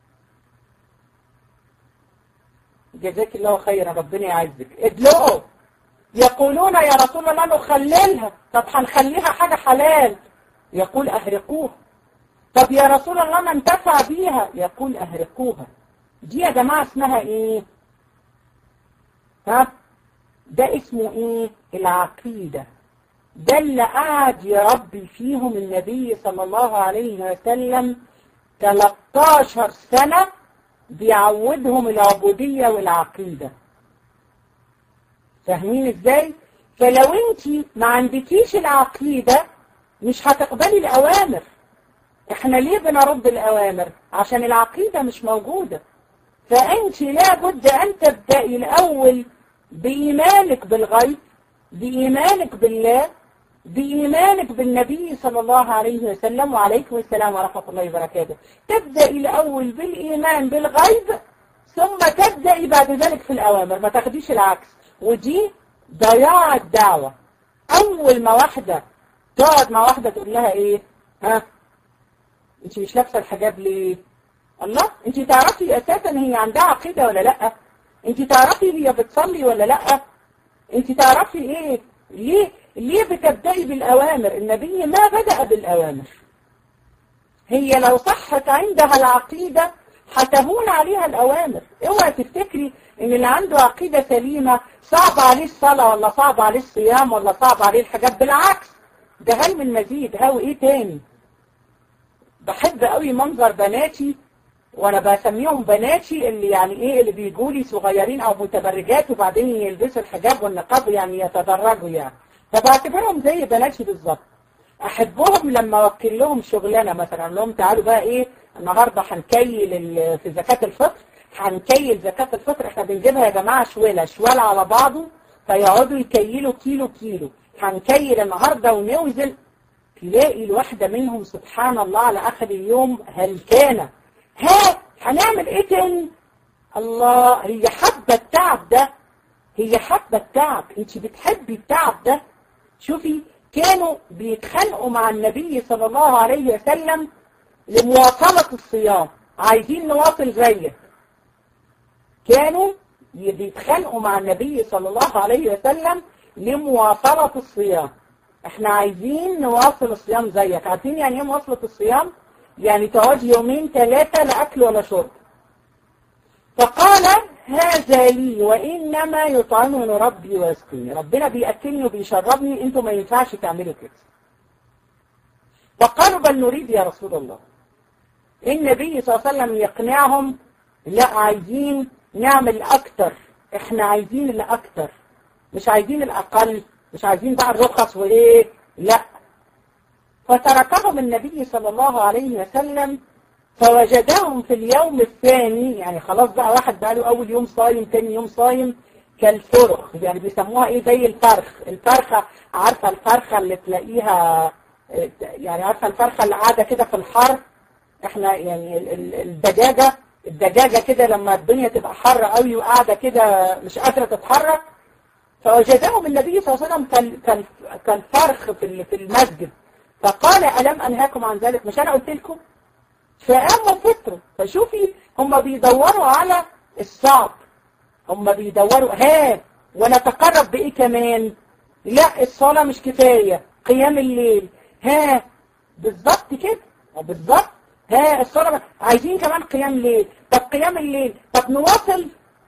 جزاك الله خيرا ربنا يعزك ادلقوا يقولون يا رسول الله نخللها طب هنخليها حاجة حلال يقول أهرقوها طب يا رسول الله ما انتفع بيها يقول أهرقوها دي يا جماعة اسمها ايه ها ده اسمه ايه العقيدة ده اللي قعد يربي فيهم النبي صلى الله عليه وسلم 13 سنة بيعودهم العبودية والعقيدة فاهمين ازاي فلو انت ما عندكيش العقيدة مش هتقبلي الأوامر احنا ليه بنرد الأوامر عشان العقيدة مش موجودة فأنت لابد أن تبدأي الأول بإيمانك بالغيب بإيمانك بالله بإيمانك بالنبي صلى الله عليه وسلم وعليكم السلام ورحمة الله وبركاته تبدأي الأول بالإيمان بالغيب ثم تبدأي بعد ذلك في الأوامر ما تاخديش العكس ودي ضياع الدعوة أول ما واحدة تقعد مع واحدة تقول لها ايه ها انت مش لابسه الحجاب ليه الله انت تعرفي اساسا هي عندها عقيدة ولا لا انت تعرفي هي بتصلي ولا لا انت تعرفي ايه ليه ليه بتبدأي بالأوامر النبي ما بدأ بالأوامر هي لو صحت عندها العقيدة هتهون عليها الأوامر اوعى تفتكري ان اللي عنده عقيدة سليمة صعب عليه الصلاة ولا صعب عليه الصيام ولا صعب عليه الحاجات بالعكس ده هل من مزيد هاو ايه تاني بحب قوي منظر بناتي وانا بسميهم بناتي اللي يعني ايه اللي بيجوا لي صغيرين او متبرجات وبعدين يلبسوا الحجاب والنقاب يعني يتدرجوا يعني فبعتبرهم زي بناتي بالظبط احبهم لما اوكل لهم شغلانه مثلا لهم تعالوا بقى ايه النهارده هنكيل في زكاه الفطر هنكيل زكاه الفطر احنا بنجيبها يا جماعه شويله شوال على بعضه فيقعدوا يكيلوا كيلو كيلو هنكيل النهارده ونوزن تلاقي الواحدة منهم سبحان الله على آخر اليوم هلكانة ها هنعمل ايه تاني الله هي حابة التعب ده هي حابة التعب انت بتحبي التعب ده شوفي كانوا بيتخانقوا مع النبي صلى الله عليه وسلم لمواصلة الصيام عايزين نواصل زيك كانوا بيتخانقوا مع النبي صلى الله عليه وسلم لمواصلة الصيام احنا عايزين نواصل الصيام زيك عارفين يعني ايه مواصلة الصيام يعني تقعد يومين ثلاثة لا اكل ولا شرب فقال هذا لي وانما يطعمني ربي ويسقيني ربنا بيأكلني وبيشربني انتوا ما ينفعش تعملوا كده فقالوا بل نريد يا رسول الله النبي صلى الله عليه وسلم يقنعهم لا عايزين نعمل اكتر احنا عايزين الاكتر مش عايزين الأقل مش عايزين بقى الرخص وإيه لا فتركهم النبي صلى الله عليه وسلم فوجدهم في اليوم الثاني يعني خلاص بقى واحد بقى له أول يوم صايم تاني يوم صايم كالفرخ يعني بيسموها ايه زي الفرخ الفرخة عارفة الفرخة اللي تلاقيها يعني عارفة الفرخة اللي قاعدة كده في الحر احنا يعني الدجاجة الدجاجة كده لما الدنيا تبقى حر قوي وقاعدة كده مش قادرة تتحرك فوجدهم النبي صلى الله عليه وسلم كالفرخ في المسجد فقال ألم أنهاكم عن ذلك مش أنا قلت لكم فقاموا فطروا فشوفي هم بيدوروا على الصعب هم بيدوروا ها ونتقرب بإيه كمان لا الصلاة مش كفاية قيام الليل ها بالظبط كده بالظبط ها الصلاة عايزين كمان قيام ليل طب قيام الليل طب نواصل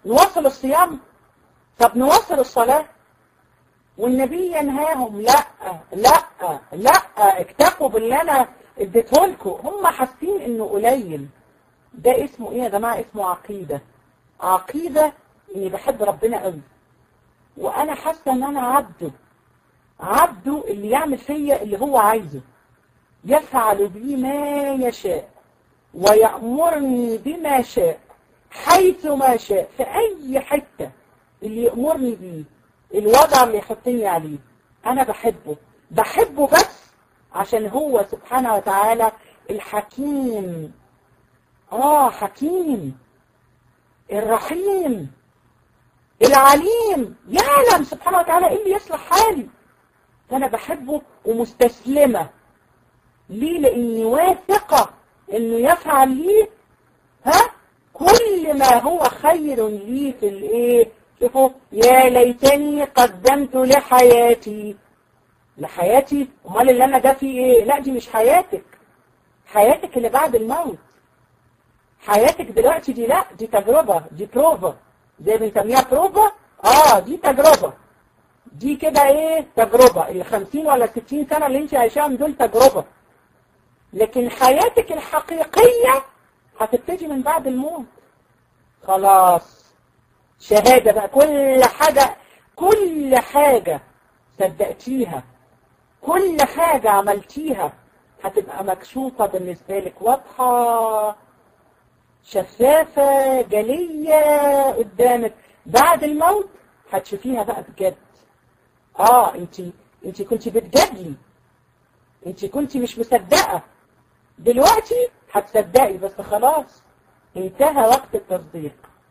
نواصل الصيام طب نواصل الصلاة والنبي ينهاهم لا لا لا اكتفوا باللي انا اديته لكم هم حاسين انه قليل ده اسمه ايه يا جماعة اسمه عقيدة عقيدة اني بحب ربنا قوي وانا حاسة ان انا عبده عبده اللي يعمل فيا اللي هو عايزه يفعل بي ما يشاء ويأمرني بما شاء حيث ما شاء في اي حتة اللي يأمرني بيه الوضع اللي يحطني عليه انا بحبه بحبه بس عشان هو سبحانه وتعالى الحكيم اه حكيم الرحيم العليم يعلم سبحانه وتعالى ايه اللي يصلح حالي فانا بحبه ومستسلمة ليه لاني واثقة انه يفعل لي ها كل ما هو خير لي في الايه شوفوا يا ليتني قدمت لحياتي لحياتي امال اللي انا ده فيه ايه لا دي مش حياتك حياتك اللي بعد الموت حياتك دلوقتي دي لا دي تجربة دي بروفا زي بنسميها بروفا اه دي تجربة دي كده ايه تجربة ال 50 ولا 60 سنة اللي انت عايشاهم دول تجربة لكن حياتك الحقيقية هتبتدي من بعد الموت خلاص شهادة بقى كل حاجة كل حاجة صدقتيها كل حاجة عملتيها هتبقى مكشوفة بالنسبة لك واضحة شفافة جلية قدامك بعد الموت هتشوفيها بقى بجد اه انت انت كنت بتجادلي انت كنت مش مصدقة دلوقتي هتصدقي بس خلاص انتهى وقت التصديق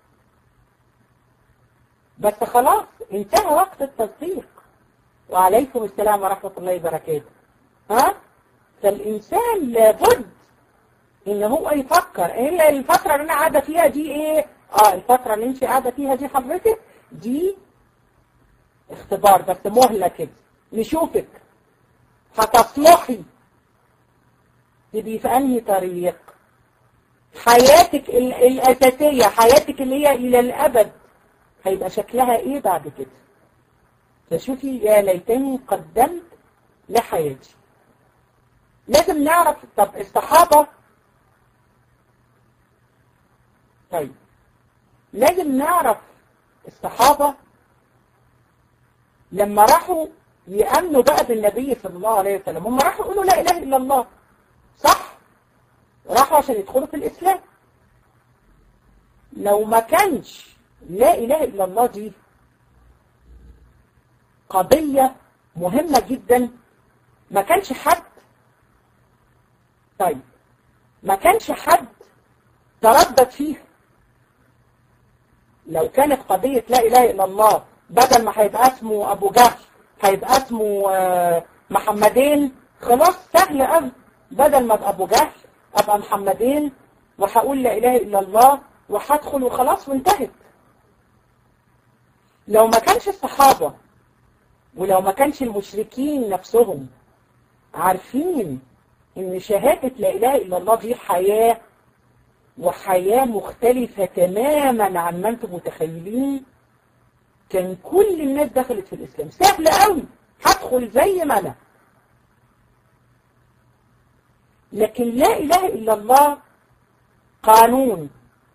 بس خلاص انتهى وقت التصديق وعليكم السلام ورحمة الله وبركاته ها فالإنسان لابد إن هو يفكر إيه الفترة اللي أنا قاعدة فيها دي إيه آه الفترة اللي أنت قاعدة فيها دي حضرتك دي اختبار بس مهلة كده نشوفك هتصلحي تبقي في أنهي طريق حياتك الأساسية حياتك اللي هي إلى الأبد هيبقى شكلها إيه بعد كده فشوفي يا ليتني قدمت لحياتي لازم نعرف طب الصحابة طيب لازم نعرف الصحابة لما راحوا يأمنوا بقى بالنبي صلى الله عليه وسلم هم راحوا يقولوا لا إله إلا الله صح راحوا عشان يدخلوا في الإسلام لو ما كانش لا إله إلا الله دي قضية مهمة جدا ما كانش حد طيب ما كانش حد تردد فيها لو كانت قضية لا إله إلا الله بدل ما هيبقى اسمه أبو جهل هيبقى اسمه محمدين خلاص سهل قوي بدل ما ابقى أبو جهل أبقى محمدين وهقول لا إله إلا الله وهدخل وخلاص وانتهت لو ما كانش الصحابة ولو ما كانش المشركين نفسهم عارفين ان شهادة لا اله الا الله دي حياة وحياة مختلفة تماما عن ما انتم متخيلين كان كل الناس دخلت في الاسلام سهل قوي هدخل زي ما انا لكن لا اله الا الله قانون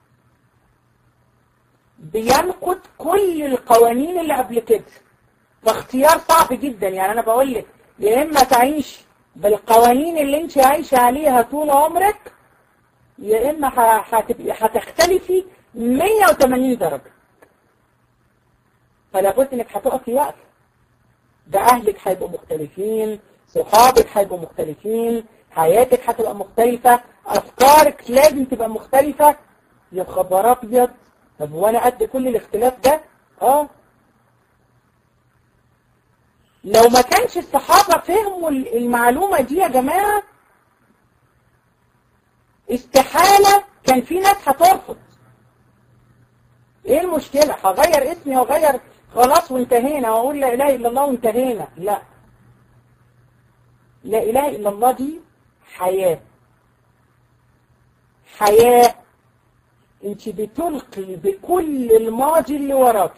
بينقض كل القوانين اللي قبل كده فاختيار صعب جدا يعني انا بقول لك يا اما تعيش بالقوانين اللي انت عايشة عليها طول عمرك يا اما هتبقي هتختلفي 180 درجة فلا بد انك هتقفي وقت ده اهلك هيبقوا مختلفين صحابك هيبقوا مختلفين حياتك هتبقى مختلفة افكارك لازم تبقى مختلفة يا خبر ابيض طب وانا قد كل الاختلاف ده اه لو ما كانش الصحابة فهموا المعلومة دي يا جماعة استحالة كان في ناس هترفض ايه المشكلة هغير اسمي وغير خلاص وانتهينا واقول لا اله الا الله وانتهينا لا لا اله الا الله دي حياة حياة انت بتلقي بكل الماضي اللي وراك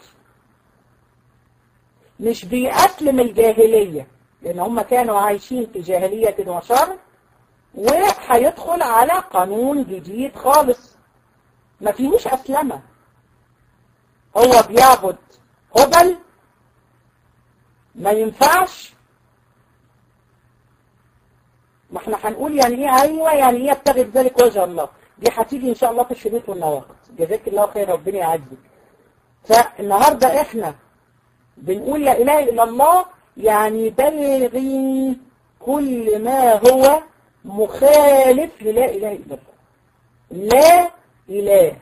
مش بيأسلم الجاهلية لان هم كانوا عايشين في جاهلية وشر وهيدخل على قانون جديد خالص ما فيهوش أسلمة هو بيعبد هبل ما ينفعش ما احنا هنقول يعني ايه ايوه يعني ايه ابتغي بذلك وجه الله دي هتيجي ان شاء الله في الشريط والنواقض جزاك الله خير ربنا يعزك فالنهارده احنا بنقول لا اله الا الله يعني بلغي كل ما هو مخالف للا اله الا الله لا اله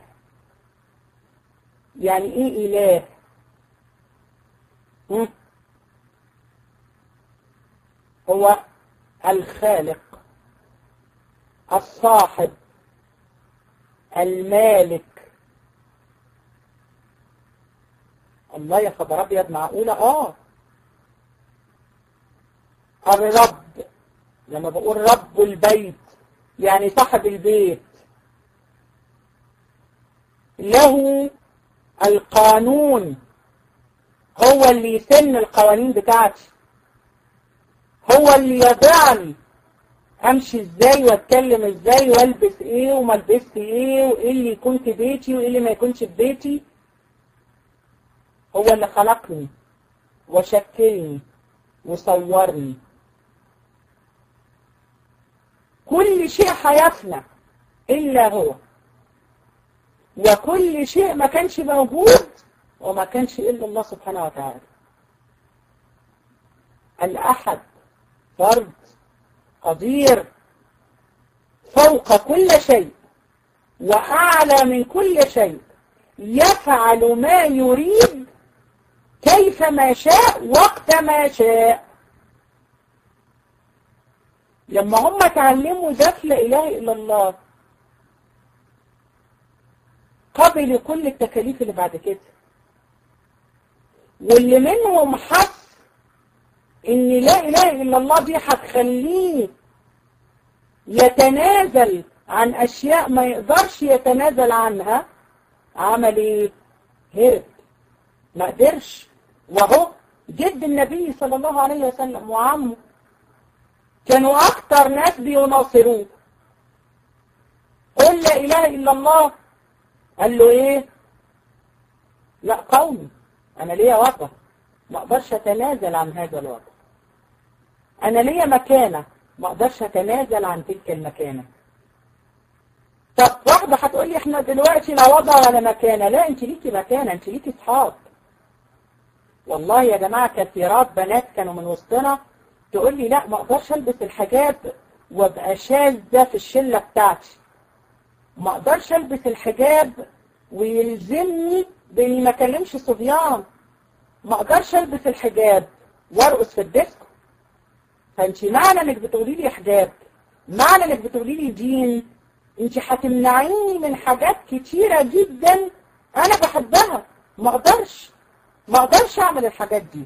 يعني ايه اله هم؟ هو الخالق الصاحب المالك الله يا خبر ابيض معقولة اه الرب لما بقول رب البيت يعني صاحب البيت له القانون هو اللي يسن القوانين بتاعتي هو اللي يضعني امشي ازاي واتكلم ازاي والبس ايه وما البسش ايه وايه اللي يكون في بيتي وايه اللي ما يكونش في بيتي هو اللي خلقني وشكلني وصورني كل شيء هيفنى الا هو وكل شيء ما كانش موجود وما كانش الا الله سبحانه وتعالى الاحد فرد قدير فوق كل شيء وأعلى من كل شيء يفعل ما يريد كيف ما شاء وقت ما شاء لما هم تعلموا ذات لا إله إلا الله قبل كل التكاليف اللي بعد كده واللي منهم حس ان لا اله الا الله دي هتخليه يتنازل عن اشياء ما يقدرش يتنازل عنها عمل ايه هرب ما قدرش وهو جد النبي صلى الله عليه وسلم وعمه كانوا اكتر ناس بيناصروه قل لا اله الا الله قال له ايه لا قومي انا ليا وطن ما اقدرش اتنازل عن هذا الوضع انا ليا مكانة ما اقدرش اتنازل عن تلك المكانة طب واحدة هتقول لي احنا دلوقتي لا وضع ولا مكانة لا انت ليكي مكانة انت ليكي اصحاب والله يا جماعة كثيرات بنات كانوا من وسطنا تقول لي لا ما اقدرش البس الحجاب وابقى شاذة في الشلة بتاعتي ما اقدرش البس الحجاب ويلزمني باني ما اكلمش صبيان ما اقدرش البس الحجاب وارقص في الديسكو فانت معنى انك بتقولي لي حجاب معنى انك بتقولي لي دين انت هتمنعيني من حاجات كتيرة جدا انا بحبها ما اقدرش ما اقدرش اعمل الحاجات دي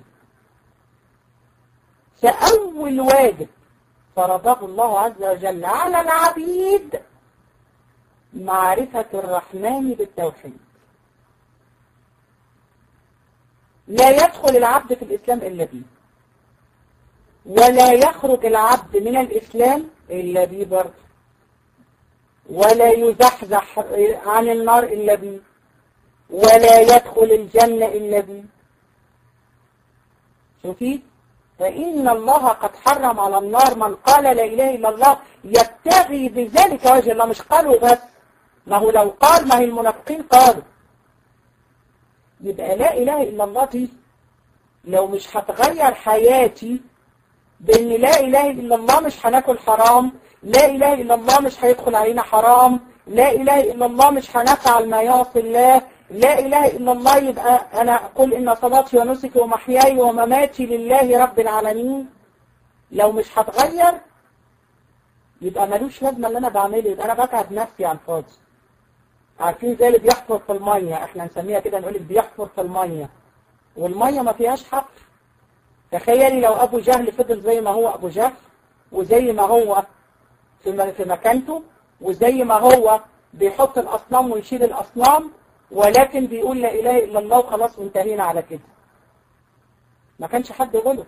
فاول واجب فرضه الله عز وجل على العبيد معرفة الرحمن بالتوحيد لا يدخل العبد في الإسلام إلا به ولا يخرج العبد من الإسلام إلا به برضه ولا يزحزح عن النار إلا به ولا يدخل الجنة إلا به شوفي فإن الله قد حرم على النار من قال لا إله إلا الله يبتغي بذلك وجه الله مش قالوا بس ما هو لو قال ما هي المنافقين قالوا يبقى لا إله إلا الله دي لو مش هتغير حياتي بأن لا إله إلا الله مش هناكل حرام لا إله إلا الله مش هيدخل علينا حرام لا إله إلا الله مش هنفعل ما يعصي الله لا إله إلا الله يبقى أنا أقول إن صلاتي ونسكي ومحياي ومماتي لله رب العالمين لو مش هتغير يبقى ملوش لازمة اللي أنا بعمله يبقى أنا بتعب نفسي على الفاضي عارفين زي اللي بيحفر في المية احنا نسميها كده نقول بيحفر في المية والمية ما فيهاش حفر تخيلي لو أبو جهل فضل زي ما هو أبو جهل وزي ما هو في في مكانته وزي ما هو بيحط الأصنام ويشيل الأصنام ولكن بيقول لا إله إلا الله وخلاص وانتهينا على كده ما كانش حد غلط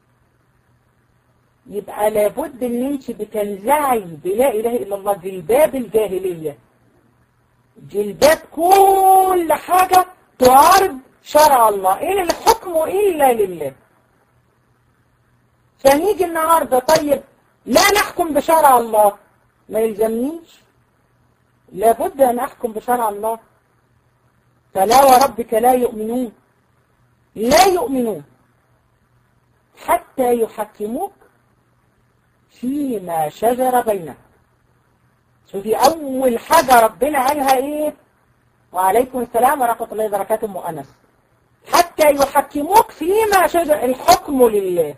يبقى لابد ان انت بتنزعي بلا اله الا الله جلباب الجاهلية جلباب كل حاجة تعارض شرع الله إن الحكم إلا لله فنيجي النهاردة طيب لا نحكم بشرع الله ما يلزمنيش لابد أن أحكم بشرع الله فلا وربك لا يؤمنون لا يؤمنون حتى يحكموك فيما شجر بينهم شوفي أول حاجة ربنا قالها إيه وعليكم السلام ورحمة الله وبركاته مؤنس حتى يحكموك فيما شجر الحكم لله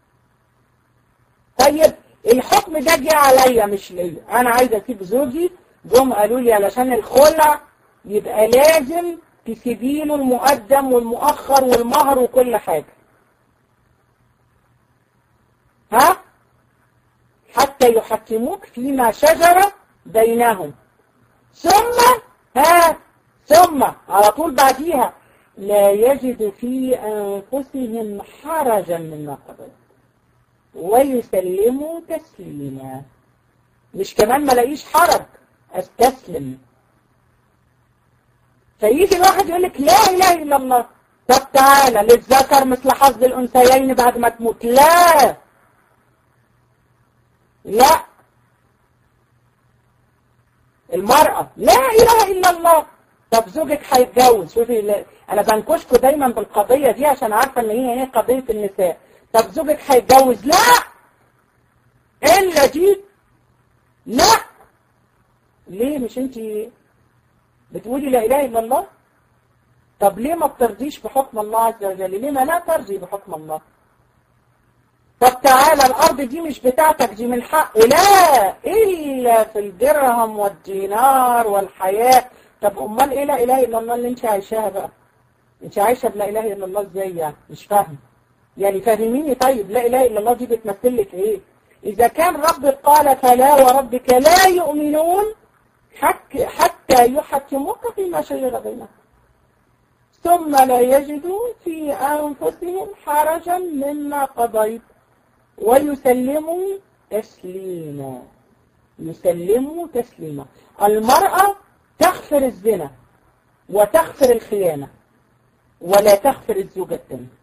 طيب الحكم ده جه عليا مش ليا انا عايزه اسيب زوجي جم قالوا لي علشان الخلع يبقى لازم تسيبي له المقدم والمؤخر والمهر وكل حاجه ها حتى يحكموك فيما شجر بينهم ثم ها ثم على طول بعديها لا يجد في أنفسهم حرجا مما قضيت ويسلموا تسليما مش كمان ما لاقيش حرج استسلم فيجي الواحد يقول لك لا اله الا الله طب تعالى للذكر مثل حظ الانثيين بعد ما تموت لا لا المرأة لا اله الا الله طب زوجك هيتجوز شوفي انا بنكشكوا دايما بالقضية دي عشان عارفة ان هي هي قضية النساء طب زوجك هيتجوز لا الا دي لا ليه مش انت بتقولي لا اله الا الله طب ليه ما بترضيش بحكم الله عز وجل ليه ما لا ترضي بحكم الله طب تعالى الارض دي مش بتاعتك دي من حق لا الا في الدرهم والدينار والحياة طب امال ايه لا اله الا الله اللي انت عايشاها بقى انت عايشة بلا اله الا الله ازاي يعني مش فاهم يعني فاهميني طيب لا اله الا الله دي بتمثل لك ايه اذا كان ربك قال فلا وربك لا يؤمنون حك حتى يحكموك فيما شجر بينهم ثم لا يجدوا في انفسهم حرجا مما قضيت ويسلموا تسليما يسلموا تسليما المرأة تغفر الزنا وتغفر الخيانة ولا تغفر الزوجة الثانية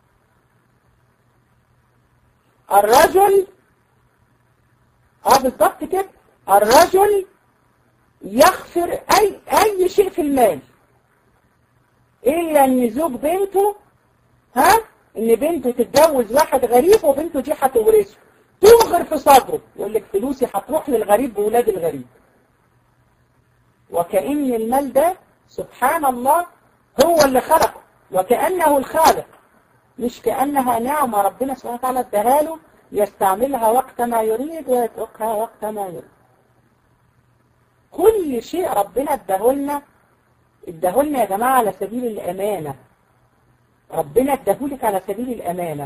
الرجل اه بالضبط كده الرجل يغفر اي اي شيء في المال الا ان زوج بنته ها ان بنته تتجوز واحد غريب وبنته دي هتورثه تغر في صدره يقول لك فلوسي هتروح للغريب بولاد الغريب وكأن المال ده سبحان الله هو اللي خلقه وكأنه الخالق مش كأنها نعمة ربنا سبحانه وتعالى اداها له يستعملها وقت ما يريد ويتركها وقت ما يريد كل شيء ربنا اداهولنا اداهولنا يا جماعة على سبيل الأمانة ربنا اداهولك على سبيل الأمانة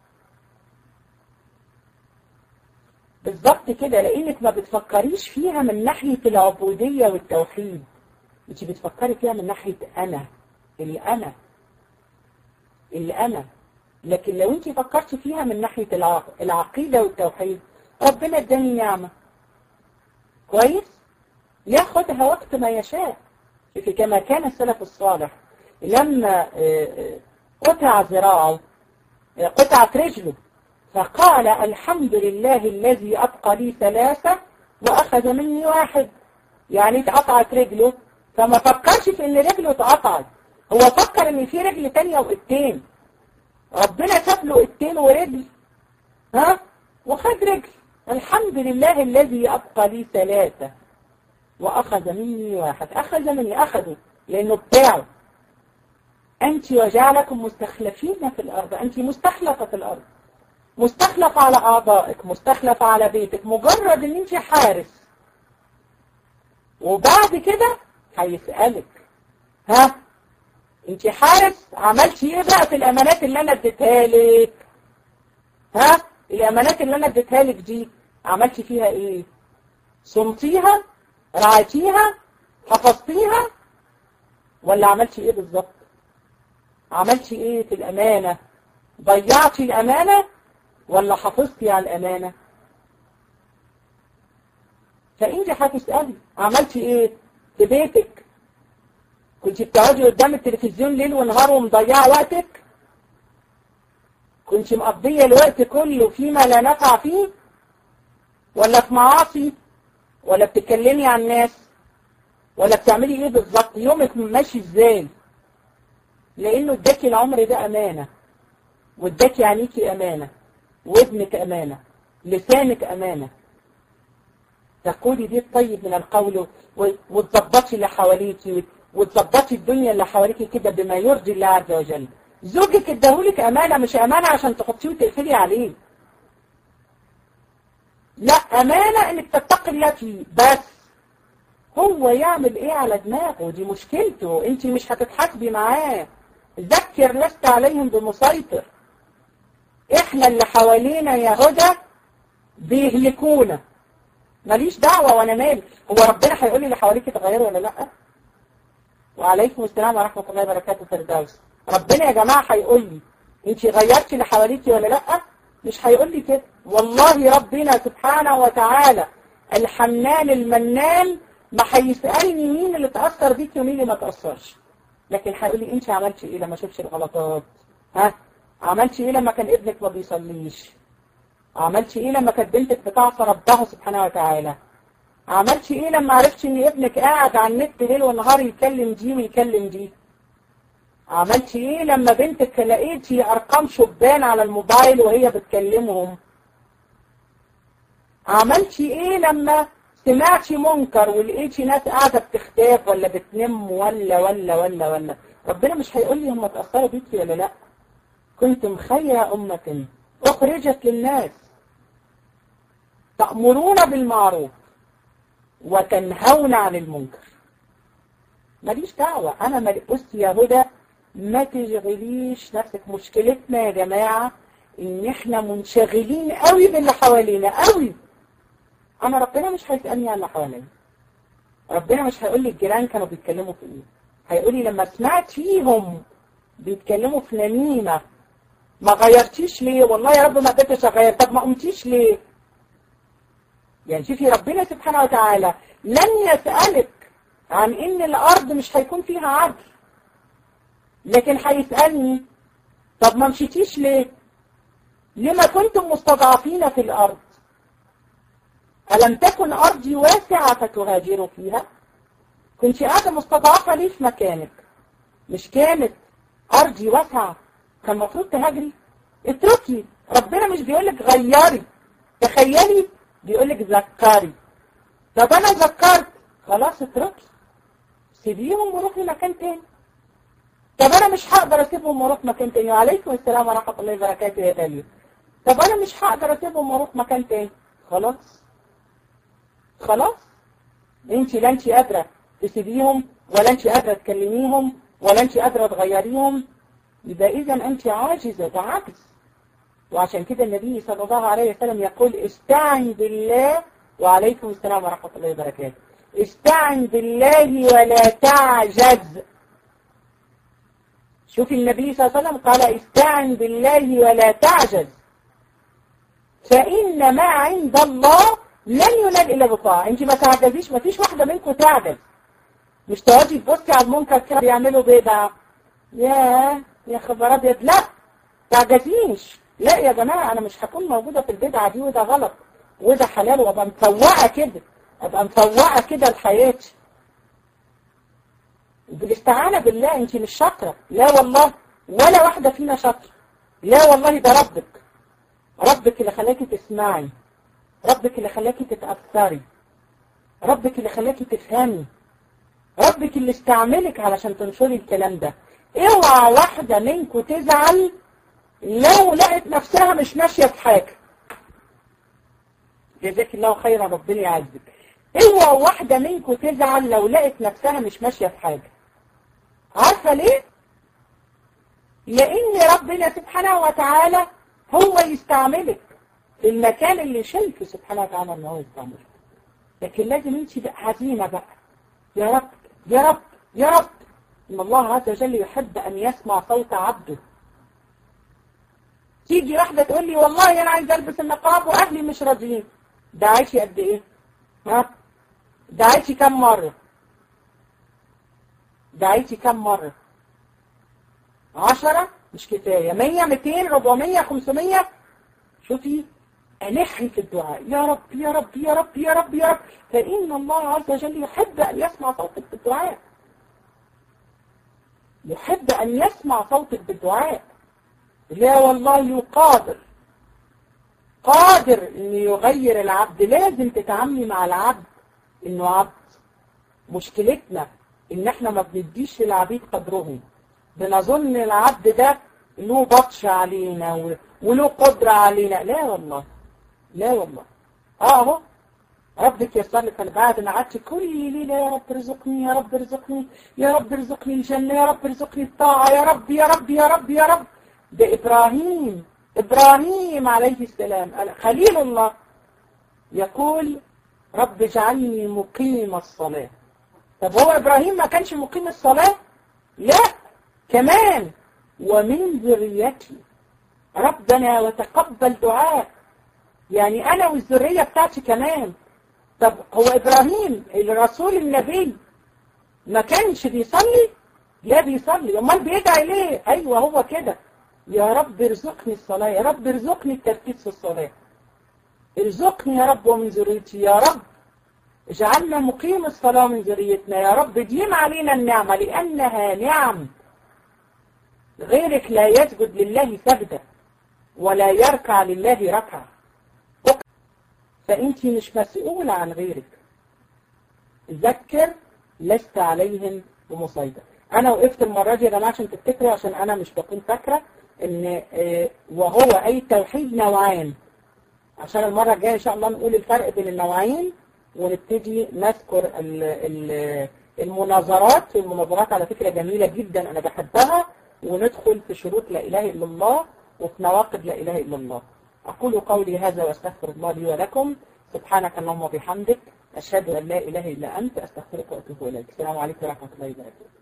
بالظبط كده لأنك ما بتفكريش فيها من ناحية العبودية والتوحيد انت بتفكري فيها من ناحية أنا اللي أنا اللي أنا لكن لو انت فكرت فيها من ناحية العقيدة والتوحيد ربنا اداني نعمة كويس ياخدها وقت ما يشاء كما كان السلف الصالح لما قطع ذراعه قطعت رجله فقال الحمد لله الذي أبقى لي ثلاثة وأخذ مني واحد يعني اتقطعت رجله فما فكرش في ان رجله اتقطعت هو فكر ان في رجل تانية وقتين ربنا ساب له قتين ورجل ها وخد رجل الحمد لله الذي أبقى لي ثلاثة وأخذ مني واحد أخذ مني أخذه لأنه بتاعه أنت وجعلكم مستخلفين في الأرض أنت مستخلفة في الأرض مستخلفة على أعضائك مستخلفة على بيتك مجرد أن أنت حارس وبعد كده هيسألك ها انت حارس عملتي ايه بقى في الامانات اللي انا اديتها لك ها الامانات اللي انا اديتها لك دي عملتي فيها ايه صمتيها رعيتيها حفظتيها ولا عملتي ايه بالظبط عملتي ايه في الامانة ضيعتي الامانة ولا حافظتي على الامانة فانت هتسألي عملتي ايه في بيتك كنت بتقعدي قدام التلفزيون ليل ونهار ومضيعه وقتك كنت مقضية الوقت كله فيما لا نفع فيه ولا في معاصي ولا بتتكلمي عن الناس ولا بتعملي ايه بالظبط يومك ماشي ازاي لانه اداكي العمر ده امانة واداكي عينيكي امانة وابنك امانة لسانك امانة تقولي دي الطيب من القول وتظبطي اللي حواليكي وتظبطي الدنيا اللي حواليكي كده بما يرضي الله عز وجل زوجك اداهولك امانة مش امانة عشان تحطيه وتقفلي عليه لا امانة انك تتقي الله فيه بس هو يعمل ايه على دماغه دي مشكلته انت مش هتتحاسبي معاه ذكر لست عليهم بمسيطر احنا اللي حوالينا يا هدى بيهلكونا ماليش دعوة وانا مالي هو ربنا هيقول لي اللي حواليك تغيروا ولا لا وعليكم السلام ورحمة الله وبركاته فردوس ربنا يا جماعة هيقول لي انت غيرتي اللي حواليكي ولا لا مش هيقول لي كده والله ربنا سبحانه وتعالى الحنان المنان ما هيسألني مين اللي تأثر بيكي ومين اللي ما تأثرش لكن هيقول لي انت عملتي ايه لما شفتش الغلطات ها عملتي ايه لما كان ابنك ما بيصليش عملتي ايه لما كانت بنتك بتعصى ربها سبحانه وتعالى عملتي ايه لما عرفتي ان ابنك قاعد على النت ليل ونهار يكلم دي ويكلم دي عملتي ايه لما بنتك لقيتي ارقام شبان على الموبايل وهي بتكلمهم عملتي ايه لما سمعتي منكر ولقيتي ناس قاعدة بتختاف ولا بتنم ولا ولا ولا ولا ربنا مش هيقول لي هم تأثروا بيكي ولا لا كنتم خير أمة أخرجت للناس تأمرون بالمعروف وتنهون عن المنكر ماليش دعوة أنا مالي بصي يا هدى ما تشغليش نفسك مشكلتنا يا جماعة إن إحنا منشغلين قوي باللي حوالينا قوي أنا ربنا مش هيسألني عن اللي حوالينا ربنا مش هيقول لي الجيران كانوا بيتكلموا في إيه هيقول لي لما سمعت فيهم بيتكلموا في نميمة ما غيرتيش ليه والله يا رب ما قدرتش اغير طب ما قمتيش ليه يعني شوفي ربنا سبحانه وتعالى لن يسألك عن ان الارض مش هيكون فيها عدل لكن هيسألني طب ما مشيتيش ليه لما كنتم مستضعفين في الارض ألم تكن أرضي واسعة فتهاجروا فيها كنت قاعدة مستضعفة ليه في مكانك مش كانت أرضي واسعة كان المفروض تهاجري اتركي ربنا مش بيقولك غيري تخيلي بيقولك ذكري طب انا ذكرت خلاص اتركي سيبيهم وروحي مكان تاني طب انا مش هقدر اسيبهم واروح مكان تاني وعليكم السلام ورحمة الله وبركاته يا غالية طب انا مش هقدر اسيبهم واروح مكان تاني خلاص خلاص انت لا انت قادرة تسيبيهم ولا انت قادرة تكلميهم ولا انت قادرة تغيريهم يبقى إذا أنت عاجزة ده عجز وعشان كده النبي صلى الله عليه وسلم يقول استعن بالله وعليكم السلام ورحمة الله وبركاته استعن بالله ولا تعجز شوف النبي صلى الله عليه وسلم قال استعن بالله ولا تعجز فإن ما عند الله لن ينال إلا بطاعة انت ما تعجزيش ما فيش واحدة منكم تعجز مش تقعدي تبصي على المنكر كده بيعملوا بيضة ياه يا خبر ابيض لا تعجزيش لا يا جماعة انا مش هكون موجودة في البدعة دي وده غلط وده حلال وابقى مفوقة كده ابقى مفوقة كده لحياتي بالاستعانة بالله انت مش شاطرة لا والله ولا واحدة فينا شاطرة لا والله ده ربك ربك اللي خلاكي تسمعي ربك اللي خلاكي تتأثري ربك اللي خلاكي تفهمي ربك اللي استعملك علشان تنشري الكلام ده اوعى واحدة منكم تزعل لو لقت نفسها مش ماشية في حاجة جزاك الله خيرا ربنا يعزك اوعى واحدة منكم تزعل لو لقت نفسها مش ماشية في حاجة عارفة ليه؟ لأن ربنا سبحانه وتعالى هو يستعملك في المكان اللي شايفه سبحانه وتعالى ان هو يستعملك لكن لازم انت بقى حزينة بقى يا رب يا رب يا رب ان الله عز وجل يحب ان يسمع صوت عبده تيجي واحدة تقول لي والله انا عايز البس النقاب واهلي مش راضيين دعيتي قد ايه ها دعيتي كم مرة دعيتي كم مرة عشرة مش كفاية مية ميتين ربعمية خمسمية شوفي ألحي في الدعاء يا رب يا رب يا رب يا رب يا رب فإن الله عز وجل يحب أن يسمع صوتك بالدعاء يحب أن يسمع صوتك بالدعاء لا والله قادر قادر أن يغير العبد لازم تتعاملي مع العبد أنه عبد مشكلتنا ان احنا ما بنديش للعبيد قدرهم بنظن العبد ده له بطش علينا وله قدرة علينا لا والله لا والله اه اهو ربك يسر لك انا بعد ما قعدت كل ليله يا رب ارزقني يا رب ارزقني يا رب ارزقني الجنه يا رب ارزقني الطاعه يا رب يا رب يا رب يا رب ده ابراهيم ابراهيم عليه السلام خليل الله يقول رب اجعلني مقيم الصلاه طب هو ابراهيم ما كانش مقيم الصلاه لا كمان ومن ذريتي ربنا وتقبل دعاء يعني انا والذريه بتاعتي كمان طب هو ابراهيم الرسول النبي ما كانش بيصلي لا بيصلي امال بيدعي ليه ايوه هو كده يا رب ارزقني الصلاه يا رب ارزقني التركيز في الصلاه ارزقني يا رب ومن ذريتي يا رب اجعلنا مقيم الصلاه من ذريتنا يا رب ديم علينا النعمه لانها نعم غيرك لا يسجد لله سجده ولا يركع لله ركعه فأنت مش مسؤولة عن غيرك ذكر لست عليهم بمسيطر أنا وقفت المرة دي يا جماعة عشان تفتكروا عشان أنا مش بكون فاكرة إن وهو أي توحيد نوعان عشان المرة الجاية إن شاء الله نقول الفرق بين النوعين ونبتدي نذكر ال ال المناظرات المناظرات على فكرة جميلة جدا أنا بحبها وندخل في شروط لا إله إلا الله وفي نواقض لا إله إلا الله أقول قولي هذا وأستغفر الله لي ولكم سبحانك اللهم وبحمدك أشهد أن لا إله إلا أنت أستغفرك وأتوب إليك السلام عليكم ورحمة الله وبركاته